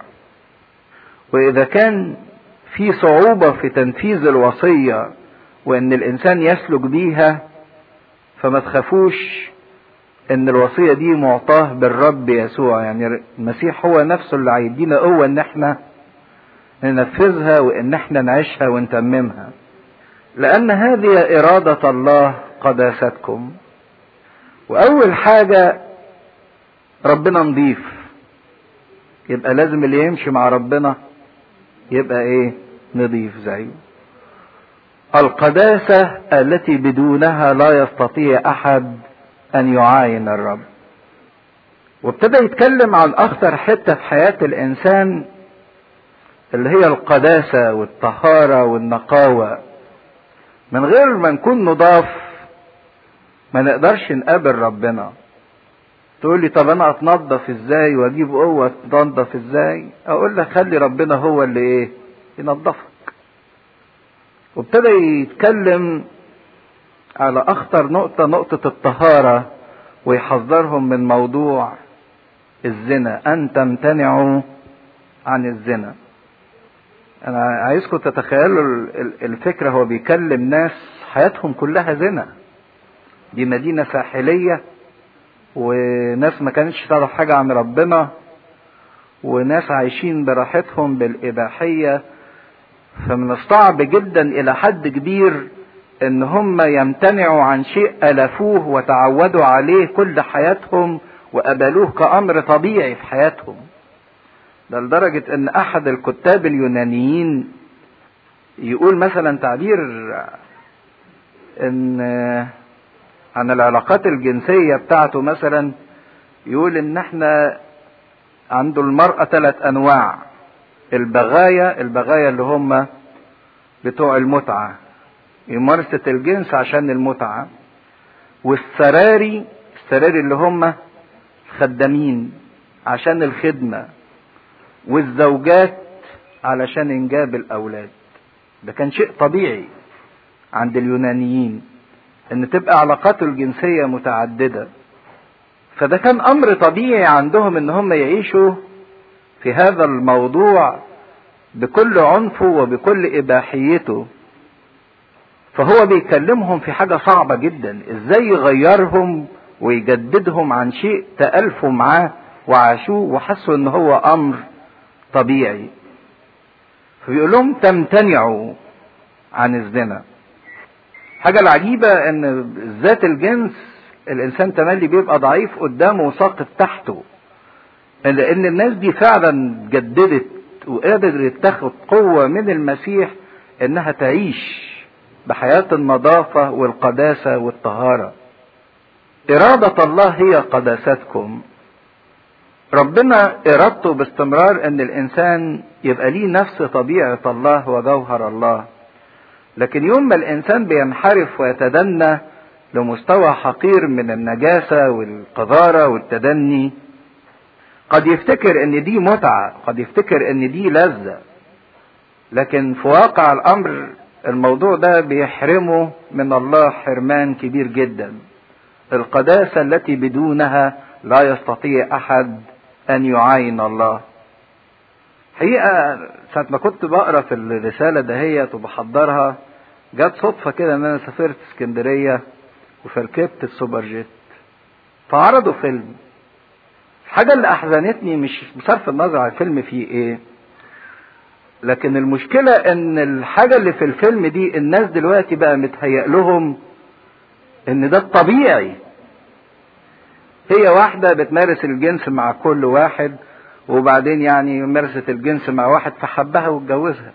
[SPEAKER 2] وإذا كان في صعوبة في تنفيذ الوصية وإن الإنسان يسلك بيها فما تخافوش إن الوصية دي معطاه بالرب يسوع يعني المسيح هو نفسه اللي هيدينا قوة إن إحنا ننفذها وإن إحنا نعيشها ونتممها لأن هذه إرادة الله قداستكم وأول حاجة ربنا نضيف يبقى لازم اللي يمشي مع ربنا يبقى إيه نضيف زيه القداسة التي بدونها لا يستطيع أحد أن يعاين الرب وابتدى يتكلم عن أخطر حتة في حياة الإنسان اللي هي القداسة والطهارة والنقاوة من غير ما نكون نضاف ما نقدرش نقابل ربنا تقول لي طب انا اتنضف ازاي واجيب قوه اتنضف ازاي اقول لك خلي ربنا هو اللي ايه ينظفك وابتدى يتكلم على اخطر نقطه نقطه الطهاره ويحذرهم من موضوع الزنا ان تمتنعوا عن الزنا انا عايزكم تتخيلوا الفكره هو بيكلم ناس حياتهم كلها زنا
[SPEAKER 1] دي مدينة ساحلية وناس ما كانتش تعرف حاجة عن ربنا وناس عايشين براحتهم بالإباحية فمن الصعب جدا إلى حد كبير إن هم يمتنعوا عن شيء ألفوه وتعودوا عليه كل حياتهم وقبلوه كأمر طبيعي في حياتهم ده لدرجة إن أحد الكتاب اليونانيين يقول مثلا تعبير إن عن العلاقات الجنسية بتاعته مثلا يقول إن إحنا عنده المرأة ثلاث أنواع البغايا البغايا اللي هم بتوع المتعة ممارسة الجنس عشان المتعة والسراري السراري اللي هم خدامين عشان الخدمة والزوجات علشان انجاب الاولاد ده كان شيء طبيعي عند اليونانيين ان تبقى علاقاته الجنسية متعددة فده كان امر طبيعي عندهم ان هم يعيشوا في هذا الموضوع بكل عنفه وبكل اباحيته فهو بيكلمهم في حاجة صعبة جدا ازاي يغيرهم ويجددهم عن شيء تألفوا معاه وعاشوه وحسوا ان هو امر طبيعي فبيقول لهم تمتنعوا عن الزنا حاجة العجيبة ان ذات الجنس الانسان تملي بيبقى ضعيف قدامه وساقط تحته لان الناس دي فعلا جددت وقدرت تاخد قوة من المسيح انها تعيش بحياة النظافة والقداسة والطهارة إرادة الله هي قداستكم ربنا إرادته باستمرار أن الإنسان يبقى ليه نفس طبيعة الله وجوهر الله لكن يوم ما الإنسان بينحرف ويتدنى لمستوى حقير من النجاسة والقذارة والتدني قد يفتكر ان دي متعة قد يفتكر ان دي لذة لكن في واقع الامر الموضوع ده بيحرمه من الله حرمان كبير جدا القداسة التي بدونها لا يستطيع احد ان يعاين الله حقيقة ساعة ما كنت بقرا في الرسالة دهيت وبحضرها جت صدفة كده ان انا سافرت اسكندرية وفركبت السوبر جيت فعرضوا فيلم الحاجة اللي أحزنتني مش بصرف النظر عن الفيلم فيه إيه لكن المشكلة إن الحاجة اللي في الفيلم دي الناس دلوقتي بقى متهيأ لهم إن ده الطبيعي هي واحدة بتمارس الجنس مع كل واحد وبعدين يعني مارست الجنس مع واحد فحبها واتجوزها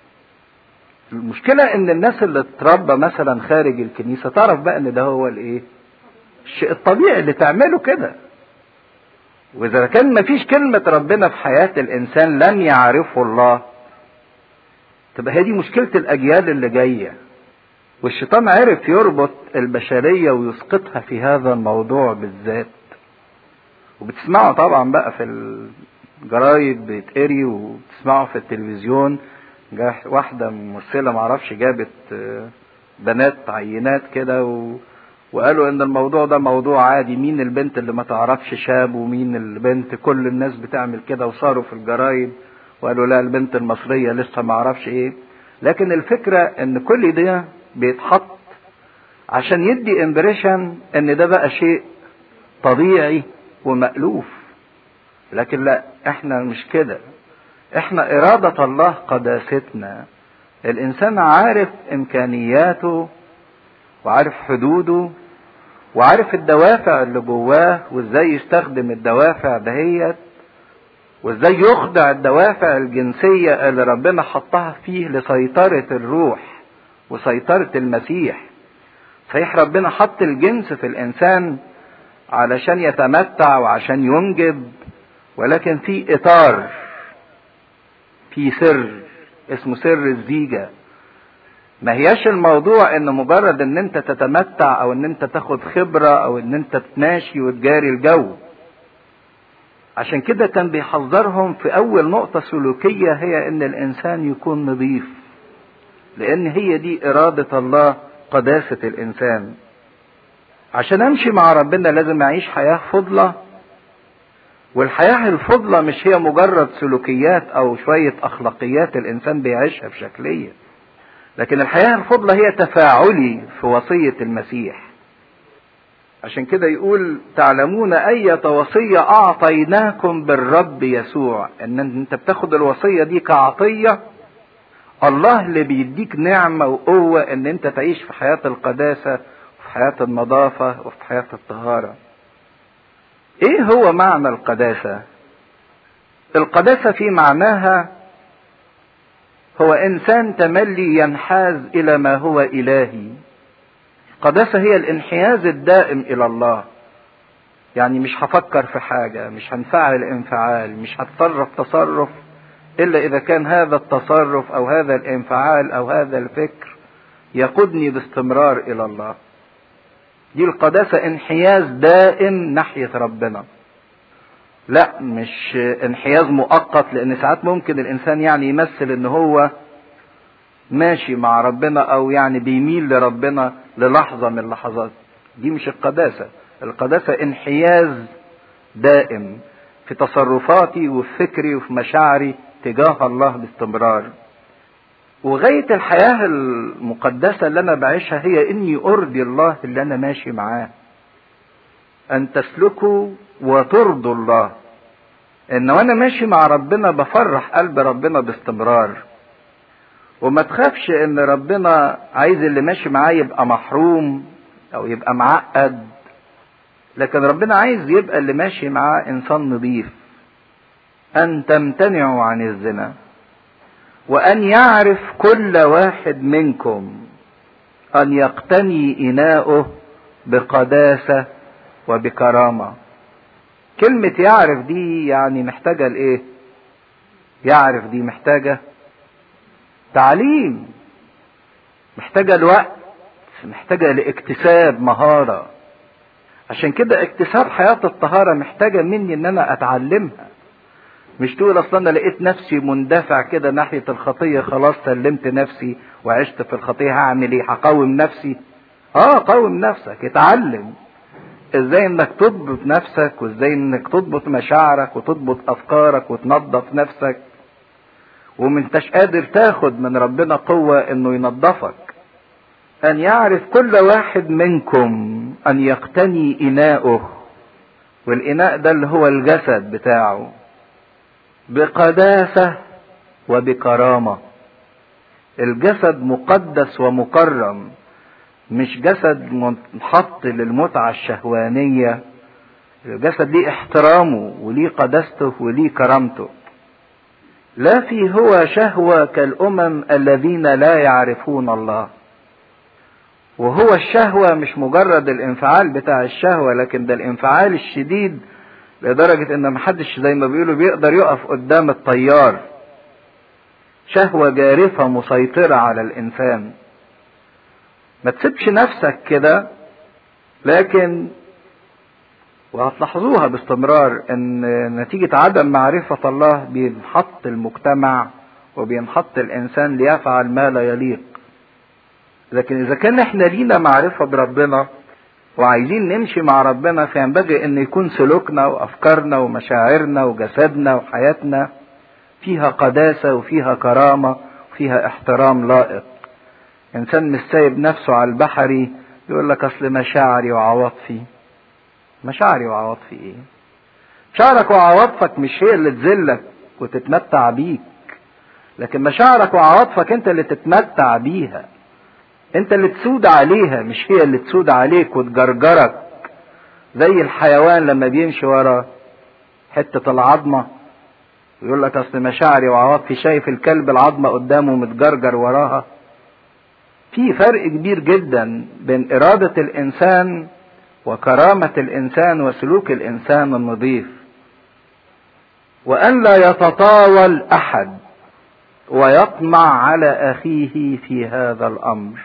[SPEAKER 1] المشكلة إن الناس اللي اتربى مثلا خارج الكنيسة تعرف بقى إن ده هو الإيه؟ الشيء الطبيعي اللي تعمله كده واذا كان مفيش كلمة ربنا في حياة الانسان لن يعرفه الله تبقى هي دي مشكلة الاجيال اللي جاية والشيطان عرف يربط البشرية ويسقطها في هذا الموضوع بالذات وبتسمعوا طبعا بقى في الجرايد بيتقري وبتسمعوا في التلفزيون واحدة ممثلة معرفش جابت بنات عينات كده و... وقالوا ان الموضوع ده موضوع عادي مين البنت اللي ما تعرفش شاب ومين البنت كل الناس بتعمل كده وصاروا في الجرايد وقالوا لا البنت المصرية لسه ما اعرفش ايه لكن الفكرة ان كل ده بيتحط عشان يدي امبريشن ان ده بقى شيء طبيعي ومألوف لكن لا احنا مش كده احنا ارادة الله قداستنا الانسان عارف امكانياته وعارف حدوده وعارف الدوافع اللي جواه وازاي يستخدم الدوافع دهيت وازاي يخضع الدوافع الجنسية اللي ربنا حطها فيه لسيطرة الروح وسيطرة المسيح صحيح ربنا حط الجنس في الانسان علشان يتمتع وعشان ينجب ولكن في اطار في سر اسمه سر الزيجه ما هياش الموضوع ان مجرد ان انت تتمتع او ان انت تاخد خبرة او ان انت تماشي وتجاري الجو عشان كده كان بيحذرهم في اول نقطة سلوكية هي ان الانسان يكون نظيف لان هي دي ارادة الله قداسة الانسان عشان امشي مع ربنا لازم اعيش حياة فضلة والحياة الفضلة مش هي مجرد سلوكيات او شوية اخلاقيات الانسان بيعيشها بشكلية لكن الحياة الفضلة هي تفاعلي في وصية المسيح عشان كده يقول تعلمون أية وصية أعطيناكم بالرب يسوع إن أنت بتاخد الوصية دي كعطية الله اللي بيديك نعمة وقوة إن أنت تعيش في حياة القداسة وفي حياة النظافة وفي حياة الطهارة. إيه هو معنى القداسة؟ القداسة في معناها هو إنسان تملي ينحاز إلى ما هو إلهي. القداسة هي الانحياز الدائم إلى الله. يعني مش هفكر في حاجة، مش هنفعل انفعال، مش هتصرف تصرف إلا إذا كان هذا التصرف أو هذا الانفعال أو هذا الفكر يقودني باستمرار إلى الله. دي القداسة انحياز دائم ناحية ربنا. لا مش انحياز مؤقت لأن ساعات ممكن الإنسان يعني يمثل إن هو ماشي مع ربنا أو يعني بيميل لربنا للحظة من اللحظات. دي مش القداسة. القداسة انحياز دائم في تصرفاتي وفي فكري وفي مشاعري تجاه الله باستمرار وغاية الحياة المقدسة اللي أنا بعيشها هي إني أرضي الله اللي أنا ماشي معاه أن تسلكوا وترضوا الله إن وأنا ماشي مع ربنا بفرح قلب ربنا باستمرار وما تخافش إن ربنا عايز اللي ماشي معاه يبقى محروم أو يبقى معقد لكن ربنا عايز يبقى اللي ماشي معاه إنسان نظيف أن تمتنعوا عن الزنا وأن يعرف كل واحد منكم أن يقتني إناؤه بقداسة وبكرامة كلمة يعرف دي يعني محتاجة لإيه؟ يعرف دي محتاجة تعليم محتاجة الوقت محتاجة لاكتساب مهارة عشان كده اكتساب حياة الطهارة محتاجة مني ان انا اتعلمها مش تقول اصلا انا لقيت نفسي مندفع كده ناحية الخطية خلاص سلمت نفسي وعشت في الخطية هعمل ايه هقاوم نفسي اه قاوم نفسك اتعلم ازاي انك تضبط نفسك وازاي انك تضبط مشاعرك وتضبط افكارك وتنظف نفسك ومنتش قادر تاخد من ربنا قوة انه ينظفك ان يعرف كل واحد منكم ان يقتني اناؤه والاناء ده اللي هو الجسد بتاعه بقداسة وبكرامة الجسد مقدس ومكرم مش جسد منحط للمتعة الشهوانية الجسد ليه احترامه وليه قداسته وليه كرامته لا في هو شهوة كالأمم الذين لا يعرفون الله وهو الشهوة مش مجرد الانفعال بتاع الشهوة لكن ده الانفعال الشديد لدرجة ان محدش زي ما بيقولوا بيقدر يقف قدام الطيار شهوة جارفة مسيطرة على الانسان ما تسيبش نفسك كده لكن وهتلاحظوها باستمرار ان نتيجة عدم معرفة الله بينحط المجتمع وبينحط الانسان ليفعل ما لا يليق لكن اذا كان احنا لينا معرفة بربنا وعايزين نمشي مع ربنا فينبغي ان يكون سلوكنا وافكارنا ومشاعرنا وجسدنا وحياتنا فيها قداسة وفيها كرامة وفيها احترام لائق انسان مش سايب نفسه على البحري يقول لك اصل مشاعري وعواطفي مشاعري وعواطفي ايه مشاعرك وعواطفك مش هي اللي تذلك وتتمتع بيك لكن مشاعرك وعواطفك انت اللي تتمتع بيها انت اللي تسود عليها مش هي اللي تسود عليك وتجرجرك زي الحيوان لما بيمشي ورا حتة العظمة يقول لك اصل مشاعري وعواطفي شايف الكلب العظمة قدامه متجرجر وراها في فرق كبير جدا بين إرادة الإنسان وكرامة الإنسان وسلوك الإنسان النظيف وأن لا يتطاول أحد ويطمع على أخيه في هذا الأمر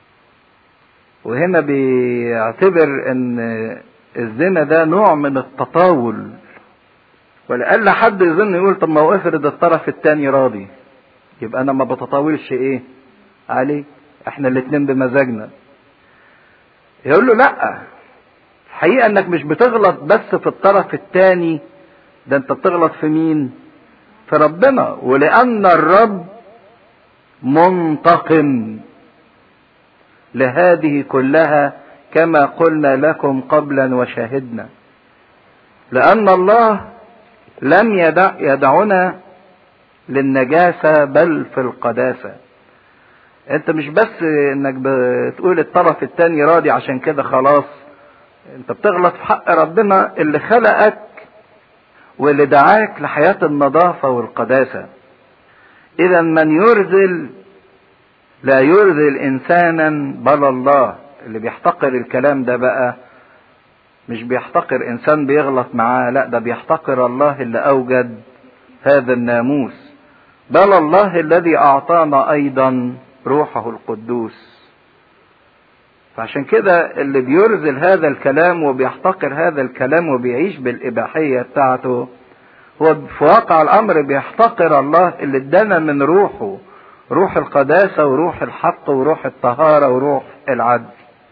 [SPEAKER 1] وهنا بيعتبر ان الزنا ده نوع من التطاول ولألا حد يظن يقول طب ما هو افرض الطرف التاني راضي يبقى انا ما بتطاولش ايه عليه احنا الاتنين بمزاجنا يقول له لا الحقيقة انك مش بتغلط بس في الطرف التاني ده انت بتغلط في مين في ربنا ولأن الرب منتقم لهذه كلها كما قلنا لكم قبلا وشاهدنا لأن الله لم يدع يدعنا للنجاسة بل في القداسة انت مش بس انك بتقول الطرف التاني راضي عشان كده خلاص انت بتغلط في حق ربنا اللي خلقك واللي دعاك لحياة النظافة والقداسة اذا من يرذل لا يرذل انسانا بل الله اللي بيحتقر الكلام ده بقى مش بيحتقر انسان بيغلط معاه لا ده بيحتقر الله اللي اوجد هذا الناموس بل الله الذي اعطانا ايضا روحه القدوس فعشان كده اللي بيرذل هذا الكلام وبيحتقر هذا الكلام وبيعيش بالإباحية بتاعته هو في واقع الأمر بيحتقر الله اللي ادانا من روحه روح القداسة وروح الحق وروح الطهارة وروح العدل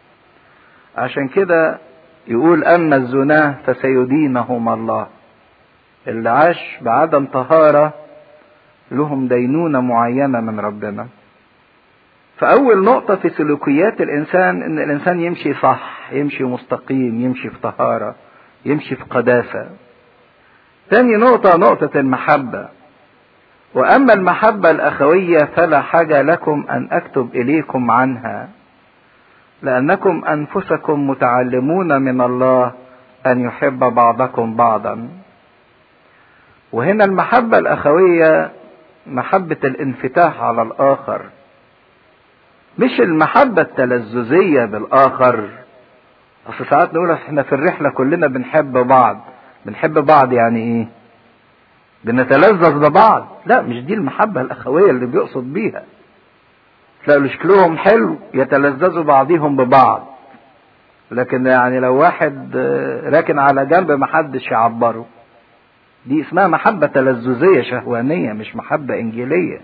[SPEAKER 1] عشان كده يقول أما الزناه فسيدينهم الله اللي عاش بعدم طهارة لهم دينونة معينة من ربنا فأول نقطة في سلوكيات الإنسان إن الإنسان يمشي صح، يمشي مستقيم، يمشي في طهارة، يمشي في قداسة. تاني نقطة نقطة المحبة. وأما المحبة الأخوية فلا حاجة لكم أن أكتب إليكم عنها، لأنكم أنفسكم متعلمون من الله أن يحب بعضكم بعضا. وهنا المحبة الأخوية محبة الانفتاح على الآخر. مش المحبة التلذذية بالآخر أصل ساعات نقول احنا في الرحلة كلنا بنحب بعض بنحب بعض يعني ايه بنتلذذ ببعض لا مش دي المحبة الأخوية اللي بيقصد بيها تلاقوا شكلهم حلو يتلذذوا بعضهم ببعض لكن يعني لو واحد راكن على جنب محدش يعبره دي اسمها محبة تلذذية شهوانية مش محبة إنجيلية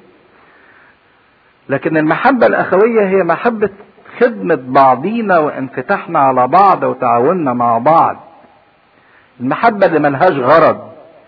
[SPEAKER 1] لكن المحبة الأخوية هي محبة خدمة بعضينا وانفتاحنا على بعض وتعاوننا مع بعض المحبة اللي ملهاش غرض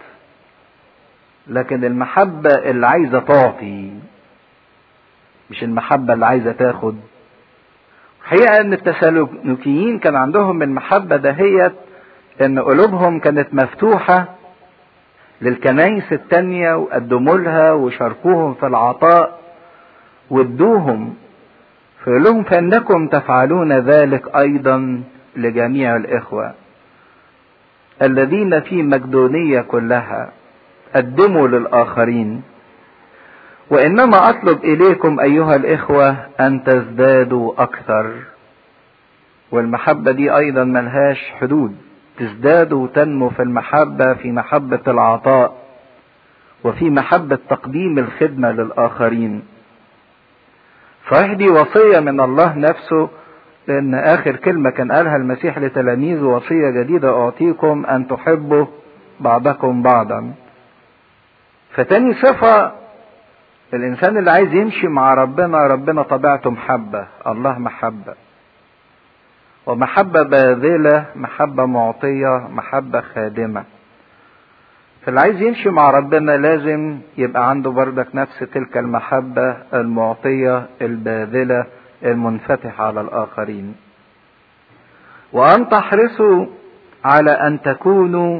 [SPEAKER 1] لكن المحبة اللي عايزة تعطي مش المحبة اللي عايزة تاخد الحقيقة ان التسالونيكيين كان عندهم المحبة دهيت ان قلوبهم كانت مفتوحة للكنايس التانية وقدموا لها وشاركوهم في العطاء وادوهم فيقول لهم فانكم تفعلون ذلك ايضا لجميع الاخوه الذين في مقدونيه كلها قدموا للاخرين وانما اطلب اليكم ايها الاخوه ان تزدادوا اكثر والمحبه دي ايضا ملهاش حدود تزدادوا وتنمو في المحبه في محبه العطاء وفي محبه تقديم الخدمه للاخرين صحيح دي وصية من الله نفسه لأن آخر كلمة كان قالها المسيح لتلاميذه وصية جديدة أعطيكم أن تحبوا بعضكم بعضا. فتاني صفة الإنسان اللي عايز يمشي مع ربنا ربنا طبيعته محبة، الله محبة. ومحبة باذلة، محبة معطية، محبة خادمة. فاللي عايز يمشي مع ربنا لازم يبقى عنده بردك نفس تلك المحبة المعطية الباذلة المنفتحة على الآخرين وأن تحرصوا على أن تكونوا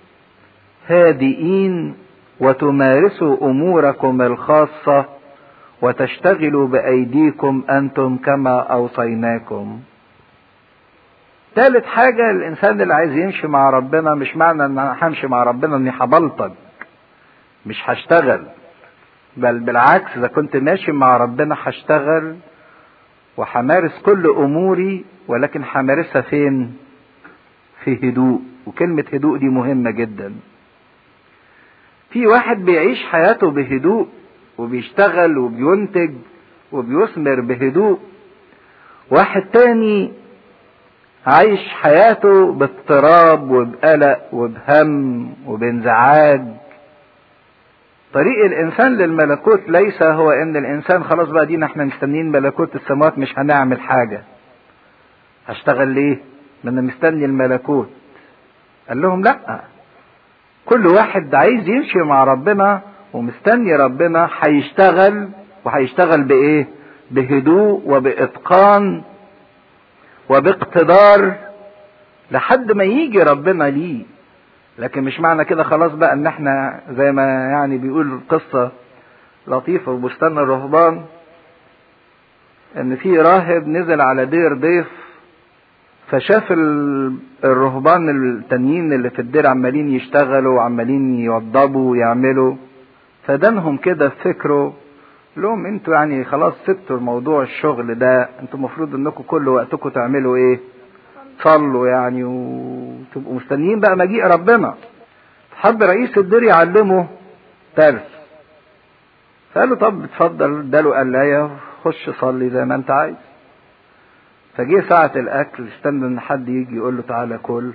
[SPEAKER 1] هادئين وتمارسوا أموركم الخاصة وتشتغلوا بأيديكم أنتم كما أوصيناكم ثالث حاجة الإنسان اللي عايز يمشي مع ربنا مش معنى إن أنا همشي مع ربنا إني هبلطج مش هشتغل بل بالعكس إذا كنت ماشي مع ربنا هشتغل وهمارس كل أموري ولكن همارسها فين؟ في هدوء وكلمة هدوء دي مهمة جدا. في واحد بيعيش حياته بهدوء وبيشتغل وبينتج وبيثمر بهدوء واحد تاني عايش حياته باضطراب وبقلق وبهم وبانزعاج طريق الانسان للملكوت ليس هو ان الانسان خلاص بقى دينا احنا مستنيين ملكوت السماوات مش هنعمل حاجه هشتغل ليه ما انا مستني الملكوت قال لهم لا كل واحد عايز يمشي مع ربنا ومستني ربنا هيشتغل وهيشتغل بايه بهدوء وباتقان وباقتدار لحد ما يجي ربنا ليه لكن مش معنى كده خلاص بقى ان احنا زي ما يعني بيقول القصة لطيفة في بستان الرهبان ان في راهب نزل على دير ضيف فشاف الرهبان التانيين اللي في الدير عمالين يشتغلوا وعمالين يوضبوا ويعملوا فدانهم كده في فكره لهم انتوا يعني خلاص سبتوا الموضوع الشغل ده انتوا المفروض انكم كل وقتكم تعملوا ايه تصلوا يعني وتبقوا مستنيين بقى مجيء ربنا حب رئيس الدير يعلمه درس فقال له طب اتفضل اداله قلايه خش صلي زي ما انت عايز فجه ساعة الأكل استنى إن حد يجي يقول له تعالى كل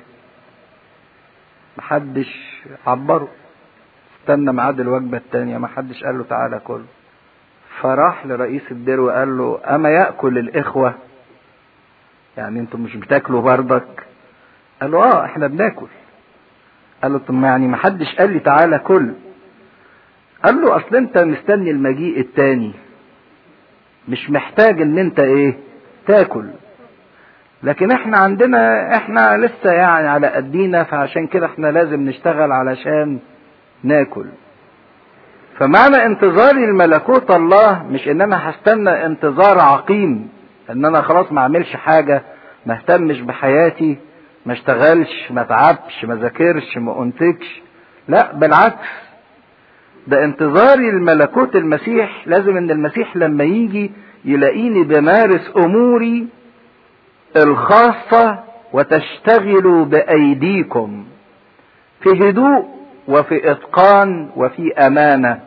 [SPEAKER 1] محدش عبره استنى ميعاد الوجبة التانية محدش قال له تعالى كل فراح لرئيس الدير وقال له أما يأكل الإخوة يعني انتوا مش بتاكلوا بردك قال له اه احنا بناكل قال له طب ما يعني محدش قال لي تعالى كل قال له اصل انت مستني المجيء التاني مش محتاج ان انت ايه تاكل لكن احنا عندنا احنا لسه يعني على قدينا فعشان كده احنا لازم نشتغل علشان ناكل فمعنى انتظاري الملكوت الله مش ان انا هستنى انتظار عقيم ان انا خلاص ما اعملش حاجة ما اهتمش بحياتي ما اشتغلش ما اتعبش ما ذاكرش ما انتجش لا بالعكس ده انتظاري الملكوت المسيح لازم ان المسيح لما يجي يلاقيني بمارس اموري الخاصة وتشتغلوا بايديكم في هدوء وفي اتقان وفي امانة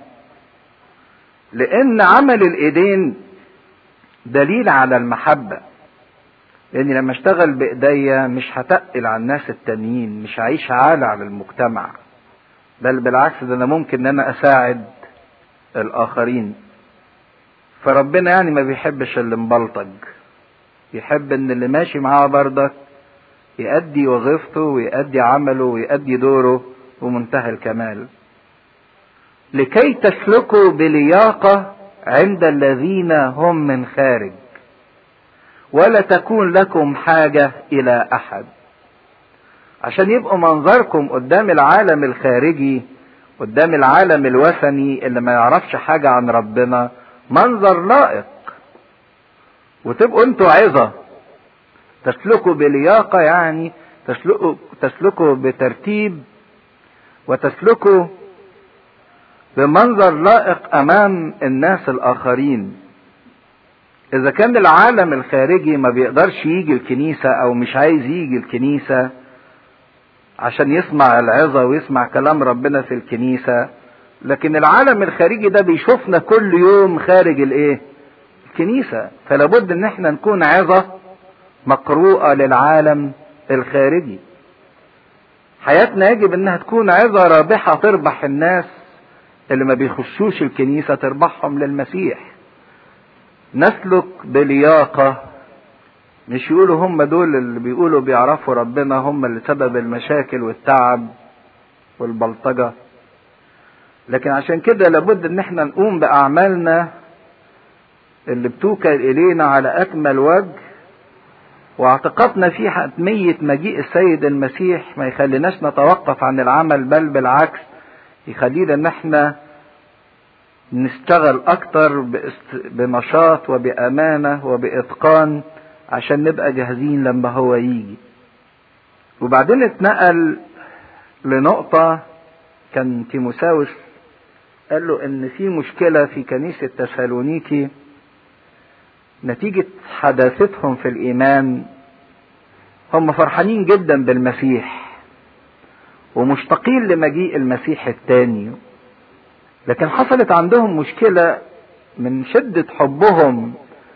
[SPEAKER 1] لان عمل الايدين دليل على المحبة لاني لما اشتغل بايديا مش هتقل على الناس التانيين مش هعيش عالة على المجتمع بل بالعكس ده انا ممكن ان انا اساعد الاخرين فربنا يعني ما بيحبش اللي مبلطج يحب ان اللي ماشي معاه بردك يأدي وظيفته ويأدي عمله ويأدي دوره بمنتهى الكمال لكي تسلكوا بلياقة عند الذين هم من خارج ولا تكون لكم حاجة إلى أحد عشان يبقوا منظركم قدام العالم الخارجي قدام العالم الوثني اللي ما يعرفش حاجة عن ربنا منظر لائق وتبقوا انتوا عظة تسلكوا بلياقة يعني تسلكوا, تسلكوا بترتيب وتسلكوا بمنظر لائق امام الناس الاخرين اذا كان العالم الخارجي ما بيقدرش يجي الكنيسة او مش عايز يجي الكنيسة عشان يسمع العظة ويسمع كلام ربنا في الكنيسة لكن العالم الخارجي ده بيشوفنا كل يوم خارج الايه الكنيسة فلابد ان احنا نكون عظة مقروءة للعالم الخارجي حياتنا يجب انها تكون عظة رابحة تربح الناس اللي ما بيخشوش الكنيسة تربحهم للمسيح نسلك بلياقة مش يقولوا هم دول اللي بيقولوا بيعرفوا ربنا هم اللي سبب المشاكل والتعب والبلطجة لكن عشان كده لابد ان احنا نقوم باعمالنا اللي بتوكل الينا على اكمل وجه واعتقادنا في حتمية مجيء السيد المسيح ما يخليناش نتوقف عن العمل بل بالعكس يخلينا ان احنا نشتغل اكتر بنشاط وبامانة وباتقان عشان نبقى جاهزين لما هو يجي وبعدين اتنقل لنقطة كان تيموساوس قال له ان في مشكلة في كنيسة تسالونيكي نتيجة حداثتهم في الايمان هم فرحانين جدا بالمسيح ومشتاقين لمجيء المسيح التاني لكن حصلت عندهم مشكلة من شدة حبهم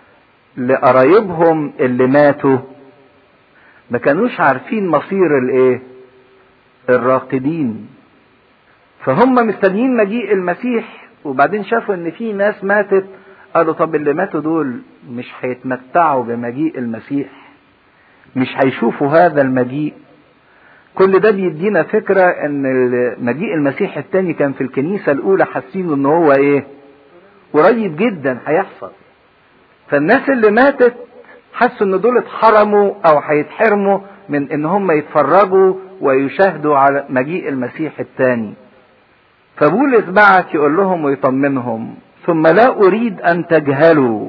[SPEAKER 1] لقرايبهم اللي ماتوا ما كانوش عارفين مصير الايه الراقدين فهم مستنيين مجيء المسيح وبعدين شافوا ان في ناس ماتت قالوا طب اللي ماتوا دول مش هيتمتعوا بمجيء المسيح مش هيشوفوا هذا المجيء كل ده بيدينا فكرة ان مجيء المسيح التاني كان في الكنيسة الاولى حاسين ان هو ايه قريب جدا هيحصل فالناس اللي ماتت حسوا ان دول اتحرموا او هيتحرموا من ان هم يتفرجوا ويشاهدوا على مجيء المسيح الثاني فبولس بعت يقول لهم ويطمنهم ثم لا اريد ان تجهلوا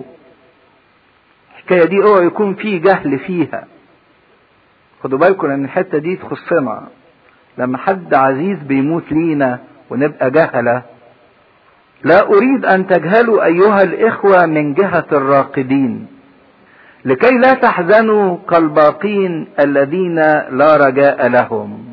[SPEAKER 1] الحكايه دي اوعى يكون في جهل فيها خدوا بالكم ان الحته دي تخصنا لما حد عزيز بيموت لينا ونبقى جهله لا اريد ان تجهلوا ايها الاخوه من جهه الراقدين لكي لا تحزنوا كالباقين الذين لا رجاء لهم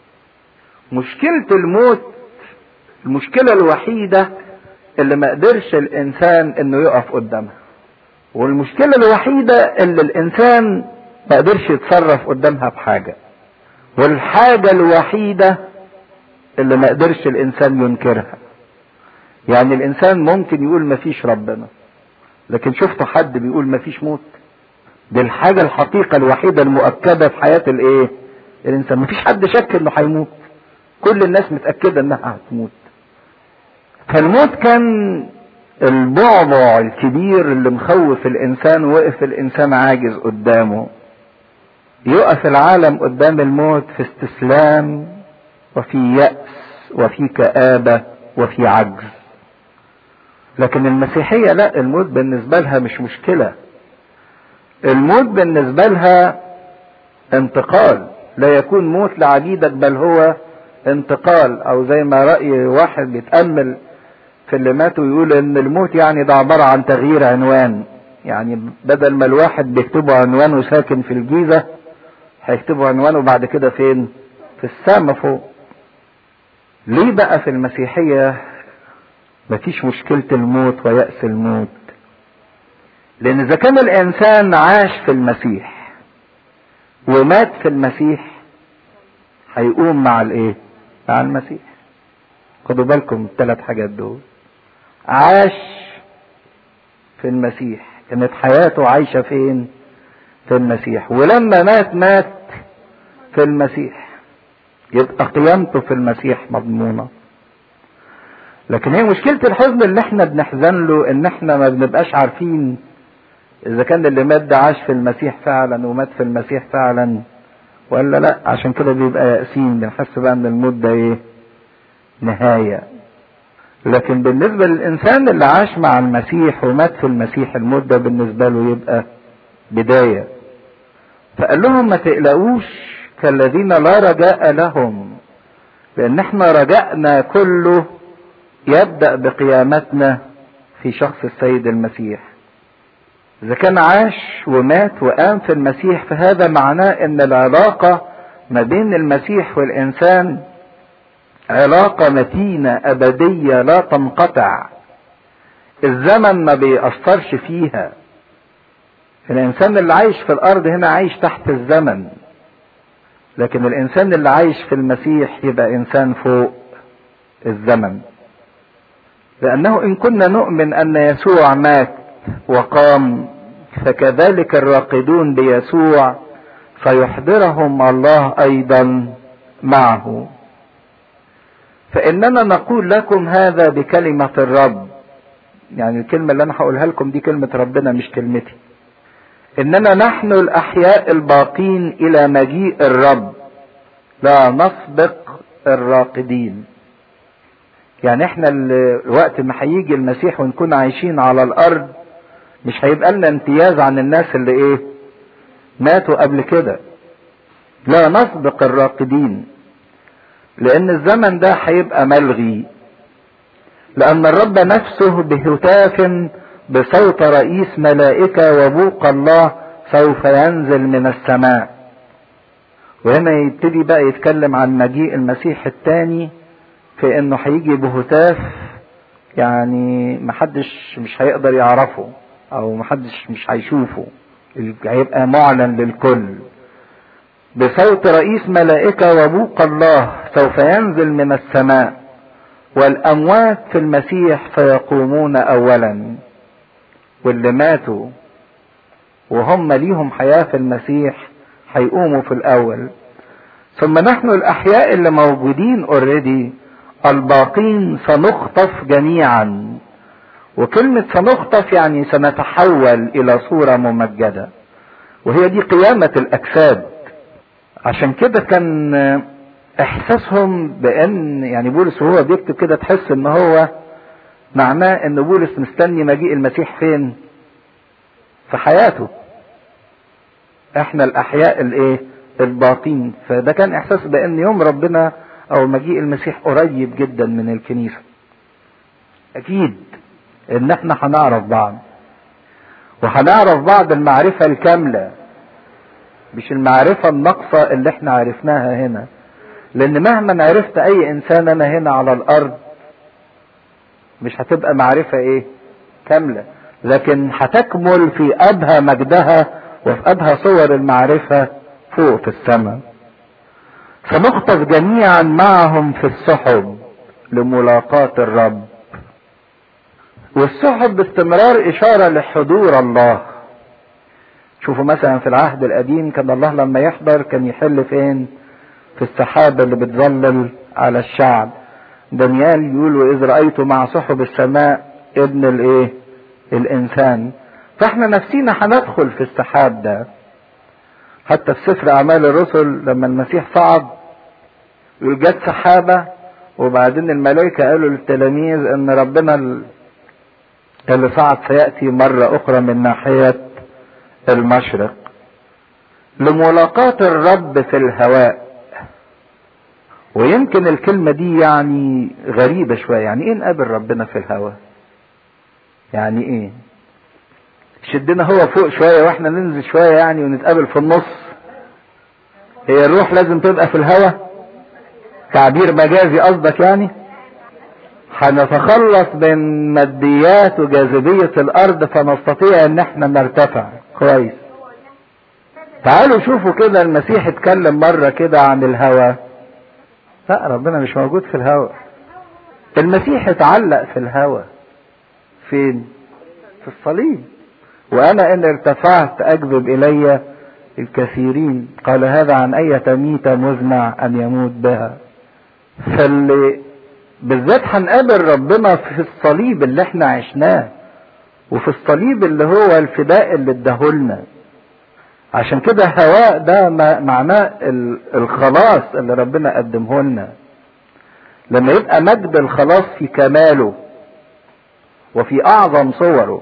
[SPEAKER 1] مشكله الموت المشكله الوحيده اللي ما قدرش الانسان انه يقف قدامها والمشكله الوحيده اللي الانسان ما قدرش يتصرف قدامها بحاجه والحاجه الوحيده اللي ما قدرش الانسان ينكرها يعني الانسان ممكن يقول ما فيش ربنا لكن شفتوا حد بيقول ما فيش موت دي الحاجه الحقيقه الوحيده المؤكده في حياه الايه الانسان ما فيش حد شك انه هيموت كل الناس متاكده انها هتموت فالموت كان البعبع الكبير اللي مخوف الانسان وقف الانسان عاجز قدامه يقف العالم قدام الموت في استسلام وفي يأس وفي كآبة وفي عجز لكن المسيحية لا الموت بالنسبة لها مش مشكلة الموت بالنسبة لها انتقال لا يكون موت لعبيدك بل هو انتقال او زي ما رأي واحد بيتأمل في اللي ماتوا يقول ان الموت يعني ده عبارة عن تغيير عنوان يعني بدل ما الواحد بيكتبوا عنوانه ساكن في الجيزة هيكتبوا عنوانه بعد كده فين في السماء فوق ليه بقى في المسيحية مفيش مشكلة الموت ويأس الموت لان اذا كان الانسان عاش في المسيح ومات في المسيح هيقوم مع الايه مع المسيح خدوا بالكم من الثلاث حاجات دول عاش في المسيح كانت حياته عايشة فين في المسيح ولما مات مات في المسيح يبقى قيامته في المسيح مضمونة لكن هي مشكلة الحزن اللي احنا بنحزن له ان احنا ما بنبقاش عارفين اذا كان اللي مات ده عاش في المسيح فعلا ومات في المسيح فعلا ولا لا عشان كده بيبقى يأسين بنحس بقى ان الموت ده ايه نهاية لكن بالنسبة للإنسان اللي عاش مع المسيح ومات في المسيح الموت ده بالنسبة له يبقى بداية فقال لهم ما تقلقوش كالذين لا رجاء لهم لأن احنا رجائنا كله يبدأ بقيامتنا في شخص السيد المسيح إذا كان عاش ومات وقام في المسيح فهذا معناه إن العلاقة ما بين المسيح والإنسان علاقة متينة أبدية لا تنقطع الزمن ما بيأثرش فيها الإنسان اللي عايش في الأرض هنا عايش تحت الزمن لكن الإنسان اللي عايش في المسيح يبقى إنسان فوق الزمن لأنه إن كنا نؤمن أن يسوع مات وقام فكذلك الراقدون بيسوع فيحضرهم الله أيضا معه فإننا نقول لكم هذا بكلمة الرب يعني الكلمة اللي أنا هقولها لكم دي كلمة ربنا مش كلمتي إننا نحن الأحياء الباقين إلى مجيء الرب لا نسبق الراقدين يعني احنا الوقت ما هيجي المسيح ونكون عايشين على الأرض مش هيبقى لنا امتياز عن الناس اللي ايه ماتوا قبل كده لا نسبق الراقدين لان الزمن ده هيبقى ملغي لان الرب نفسه بهتاف بصوت رئيس ملائكة وبوق الله سوف ينزل من السماء وهنا يبتدي بقى يتكلم عن مجيء المسيح الثاني في انه هيجي بهتاف يعني محدش مش هيقدر يعرفه او محدش مش هيشوفه هيبقى معلن للكل بصوت رئيس ملائكة وبوق الله سوف ينزل من السماء والأموات في المسيح سيقومون أولا واللي ماتوا وهم ليهم حياة في المسيح هيقوموا في الأول ثم نحن الأحياء اللي موجودين اوريدي الباقين سنخطف جميعا وكلمة سنخطف يعني سنتحول إلى صورة ممجدة
[SPEAKER 2] وهي دي قيامة الاجساد عشان كده كان احساسهم بان يعني بولس وهو بيكتب كده تحس ان هو معناه ان بولس مستني مجيء المسيح فين في حياته احنا الاحياء الايه الباطين فده كان احساس بان يوم ربنا او مجيء المسيح قريب جدا من الكنيسة اكيد ان احنا هنعرف بعض وهنعرف بعض المعرفة الكاملة مش المعرفة الناقصة اللي احنا عرفناها هنا لان مهما عرفت اي انسان انا هنا على الارض مش هتبقى معرفة ايه كاملة لكن هتكمل في ابهى مجدها وفي ابهى صور المعرفة فوق في السماء سنخطف جميعا معهم في السحب لملاقاة الرب والسحب باستمرار اشارة لحضور الله شوفوا مثلا في العهد القديم كان الله لما يحضر كان يحل فين في السحابة اللي بتظلل على الشعب دانيال يقول واذ رأيت مع سحب السماء ابن الايه الانسان فاحنا نفسينا هندخل في السحاب ده حتى في سفر اعمال الرسل لما المسيح صعد يقول جت سحابة وبعدين الملائكة قالوا للتلاميذ ان ربنا اللي صعد سيأتي مرة اخرى من ناحية المشرق لملاقاة الرب في الهواء ويمكن الكلمة دي يعني غريبة شوية يعني ايه نقابل ربنا في الهواء يعني ايه شدنا هو فوق شوية واحنا ننزل شوية يعني ونتقابل في النص هي الروح لازم تبقى في الهواء تعبير مجازي قصدك يعني هنتخلص من ماديات وجاذبية الارض فنستطيع ان احنا نرتفع كويس تعالوا شوفوا كده المسيح اتكلم مرة كده عن الهوى لا ربنا مش موجود في الهوى المسيح اتعلق في الهوى فين في الصليب وانا ان ارتفعت اجذب الي الكثيرين قال هذا عن اي ميتة مزمع ان يموت بها فاللي بالذات هنقابل ربنا في الصليب اللي احنا عشناه وفي الصليب اللي هو الفداء اللي اداهولنا عشان كده هواء ده معناه الخلاص اللي ربنا قدمه لنا لما يبقى مجد الخلاص في كماله وفي اعظم صوره